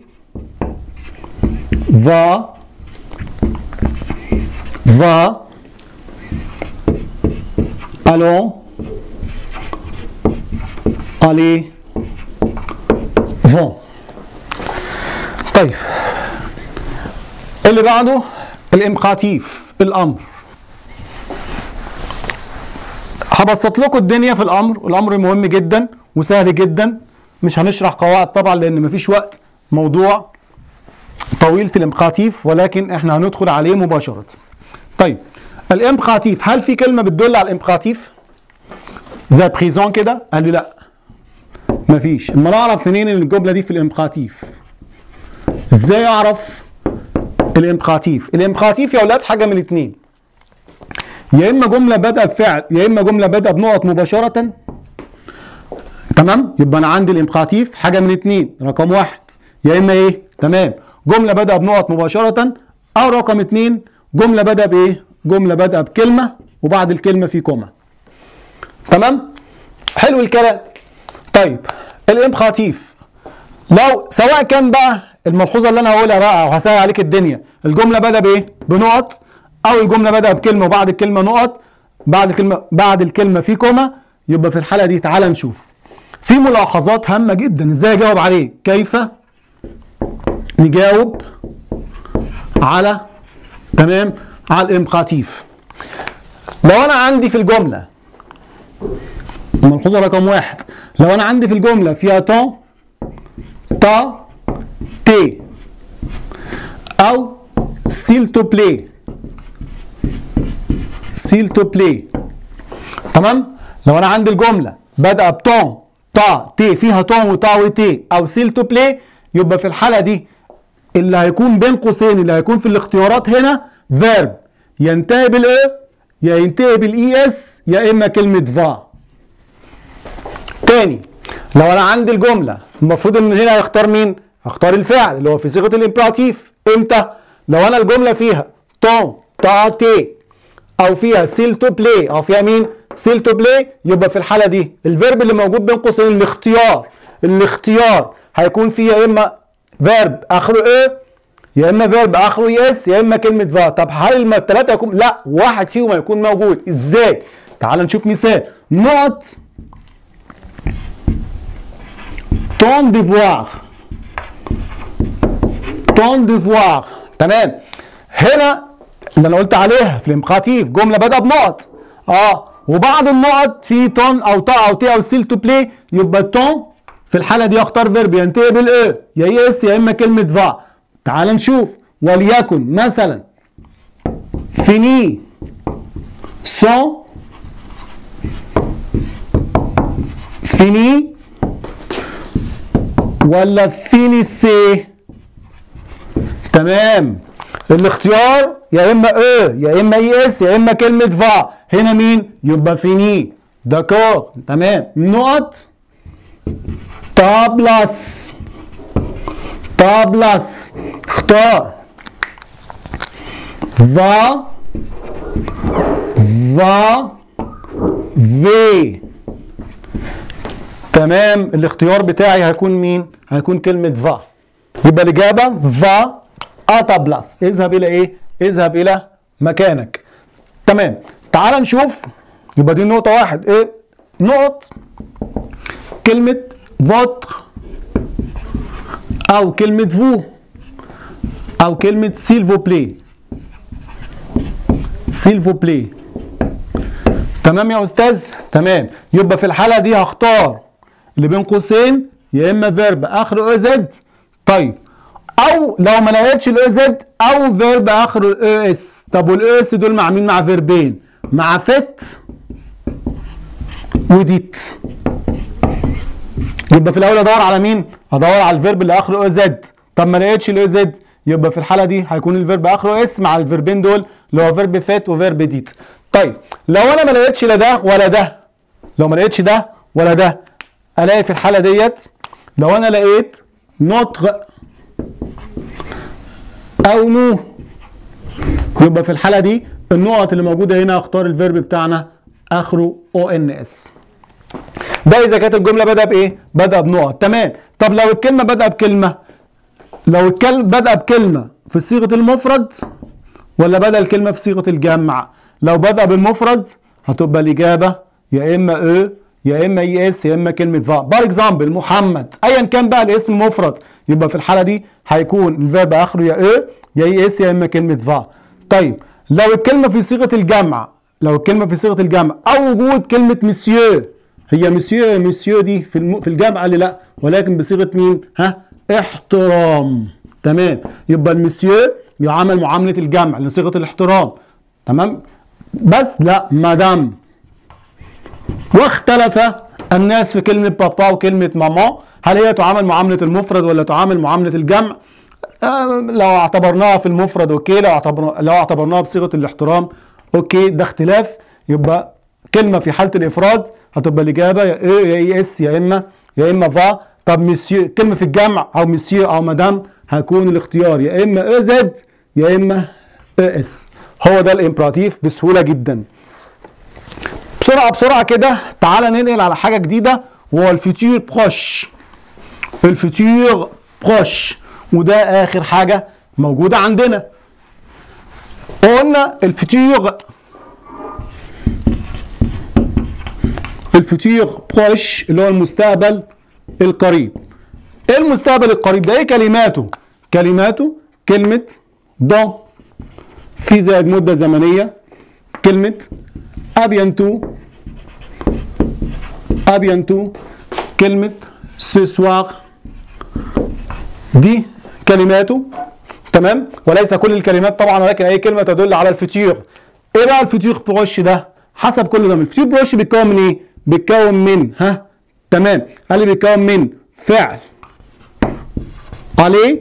va va allons aller vont طيب اللي بعده الامقاتيف الامر هبسط لكم الدنيا في الامر والامر مهم جدا وسهل جدا مش هنشرح قواعد طبعا لان مفيش وقت موضوع طويل في الامقاتيف ولكن احنا هندخل عليه مباشرة طيب الامقاتيف هل في كلمة بتدل على الامقاتيف زي بريزون كده قال لي لا مفيش اما اعرف منين ان الجملة دي في الامقاتيف ازاي اعرف الامقاتيف الامقاتيف يا اولاد حاجة من اتنين يا اما جملة بدأ بفعل يا اما جملة بدأ بنقط مباشرة تمام يبقى انا عندي الامقاتيف حاجة من اتنين رقم واحد يا اما ايه تمام جملة بدأ بنقط مباشرة أو رقم اتنين جملة بدأ بإيه؟ جملة بدأ بكلمة وبعد الكلمة في كوما. تمام؟ حلو الكلام. طيب الامقاتيف لو سواء كان بقى الملحوظة اللي أنا هقولها بقى وهسهل عليك الدنيا الجملة بدأ بإيه؟ بنقط أو الجملة بدأ بكلمة وبعد الكلمة نقط بعد الكلمة بعد الكلمة في كوما يبقى في الحالة دي تعالى نشوف. في ملاحظات هامة جدا ازاي اجاوب عليه؟ كيف نجاوب على تمام على الامقاتيف لو انا عندي في الجمله الملحوظه رقم واحد لو انا عندي في الجمله فيها طون تا تي او سيل تو بلاي سيل تو بلاي تمام لو انا عندي الجمله بادئه بطون تا تي فيها طون وتا وتي او سيل تو بلاي يبقى في الحاله دي اللي هيكون بين قوسين اللي هيكون في الاختيارات هنا فيرب ينتهي بالاي يا ينتهي بالاي اس يا اما كلمه فا تاني لو انا عندي الجمله المفروض ان هنا هيختار مين هختار الفعل اللي هو في صيغه الامبراتيف امتى لو انا الجمله فيها طون تاتي او فيها سيل تو بلاي او فيها مين سيل تو بلاي يبقى في الحاله دي الفيرب اللي موجود بين قوسين الاختيار الاختيار هيكون فيه يا اما فيرب اخره ايه يا اما فيرب اخره يس يا اما كلمه فا طب هل الثلاثه يكون لا واحد فيهم هيكون موجود ازاي تعال نشوف مثال نقط ton devoir ton devoir تمام هنا اللي انا قلت عليها في الامقاتيف جمله بدأ بنقط اه وبعد النقط في تون او تا او تي او سيل تو بلاي يبقى تون في الحاله دي اختار فيرب ينتهي بالاي يا يس يا اما كلمه فا تعال نشوف وليكن مثلا فيني سون فيني ولا فينيسي تمام الاختيار يا اما او يا اما اي اس يا اما كلمه فا هنا مين يبقى فيني داكور تمام نقط تابلاس تابلاس اختار فا فا في تمام الاختيار بتاعي هيكون مين هيكون كلمه فا يبقى الاجابه فا اتا بلس اذهب الى ايه اذهب الى مكانك تمام تعال نشوف يبقى دي نقطه واحد ايه نقط كلمه فوتر او كلمه فو او كلمه سيلفو بلاي سيلفو بلاي تمام يا استاذ تمام يبقى في الحاله دي هختار اللي بين قوسين يا اما فيرب اخره او زد طيب او لو ما لقيتش الاو زد او فيرب اخره او اس طب والاو اس دول مع مين مع فيربين مع فت وديت يبقى في الاول ادور على مين ادور على الفيرب اللي اخره او زد طب ما لقيتش الاو زد يبقى في الحاله دي هيكون الفيرب اخره اس مع الفيربين دول اللي هو فيرب فات وفيرب ديت طيب لو انا ما لقيتش لا ده ولا ده لو ما لقيتش ده ولا ده الاقي في الحاله ديت لو انا لقيت نطق او نو يبقى في الحاله دي النقط اللي موجوده هنا اختار الفيرب بتاعنا اخره او ان اس ده اذا كانت الجمله بدأ بايه بدأ بنقط تمام طب لو الكلمه بدأ بكلمه لو الكلمه بدأ بكلمه في صيغه المفرد ولا بدأ الكلمه في صيغه الجمع لو بدأ بالمفرد هتبقى الاجابه يا اما او يا اما اي اس يا اما كلمه فا بار اكزامبل محمد ايا كان بقى الاسم مفرد يبقى في الحاله دي هيكون الفيرب اخره يا او يا اي اس يا اما كلمه فا طيب لو الكلمه في صيغه الجمع لو الكلمه في صيغه الجمع او وجود كلمه مسيو هي مسيو مسيو دي في الم... في الجمع اللي لا ولكن بصيغه مين ها احترام تمام يبقى المسيو يعامل معامله الجمع لصيغه الاحترام تمام بس لا مدام واختلف الناس في كلمة بابا وكلمة ماما هل هي تعامل معاملة المفرد ولا تعامل معاملة الجمع آه لو اعتبرناها في المفرد اوكي لو اعتبرنا لو اعتبرناها بصيغة الاحترام اوكي ده اختلاف يبقى كلمة في حالة الافراد هتبقى الاجابة يا اي يا اي اس يا اما يا اما فا طب مسيو كلمة في الجمع او مسيو او مدام هيكون الاختيار يا اما او زد يا اما او اس هو ده الامبراتيف بسهولة جدا بسرعه بسرعه كده تعالى ننقل على حاجه جديده وهو الفيتور بروش الفيتور بروش وده اخر حاجه موجوده عندنا قلنا الفيتور الفيتور بروش اللي هو المستقبل القريب ايه المستقبل القريب ده ايه كلماته كلماته كلمه دون في زائد مده زمنيه كلمه ابيانتو ابيانتو كلمة سوسوار دي كلماته تمام وليس كل الكلمات طبعا ولكن اي كلمة تدل على الفيتور ايه بقى الفيتور بروش ده حسب كل ده الفيتور بروش بيتكون من ايه بيتكون من ها تمام قال لي بيتكون من فعل عليه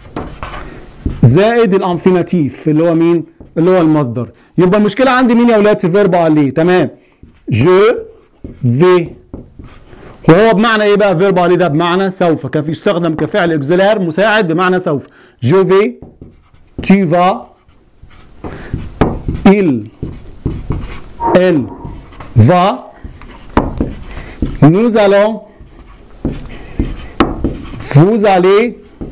زائد الانفيناتيف اللي هو مين اللي هو المصدر يبقى المشكله عندي مين يا اولاد في فيرب عليه تمام جو في وهو بمعنى ايه بقى فيرب عليه ده بمعنى سوف كان يستخدم كفعل اكزيلار مساعد بمعنى سوف جو في tu vas il elle va nous allons vous allez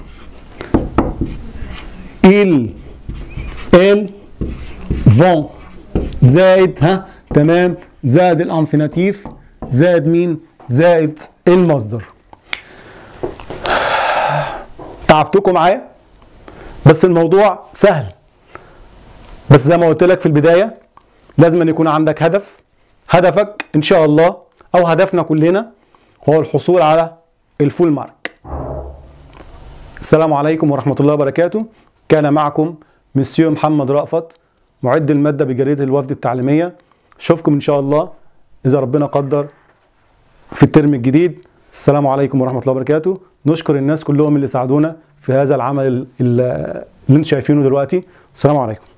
ils elles vont زائد ها تمام زائد الانفيناتيف زائد مين زائد المصدر تعبتكم معايا بس الموضوع سهل بس زي ما قلت لك في البدايه لازم أن يكون عندك هدف هدفك ان شاء الله او هدفنا كلنا هو الحصول على الفول مارك السلام عليكم ورحمه الله وبركاته كان معكم مسيو محمد رأفت معد الماده بجريده الوفد التعليميه اشوفكم ان شاء الله اذا ربنا قدر في الترم الجديد السلام عليكم ورحمه الله وبركاته نشكر الناس كلهم اللي ساعدونا في هذا العمل اللي انتم شايفينه دلوقتي السلام عليكم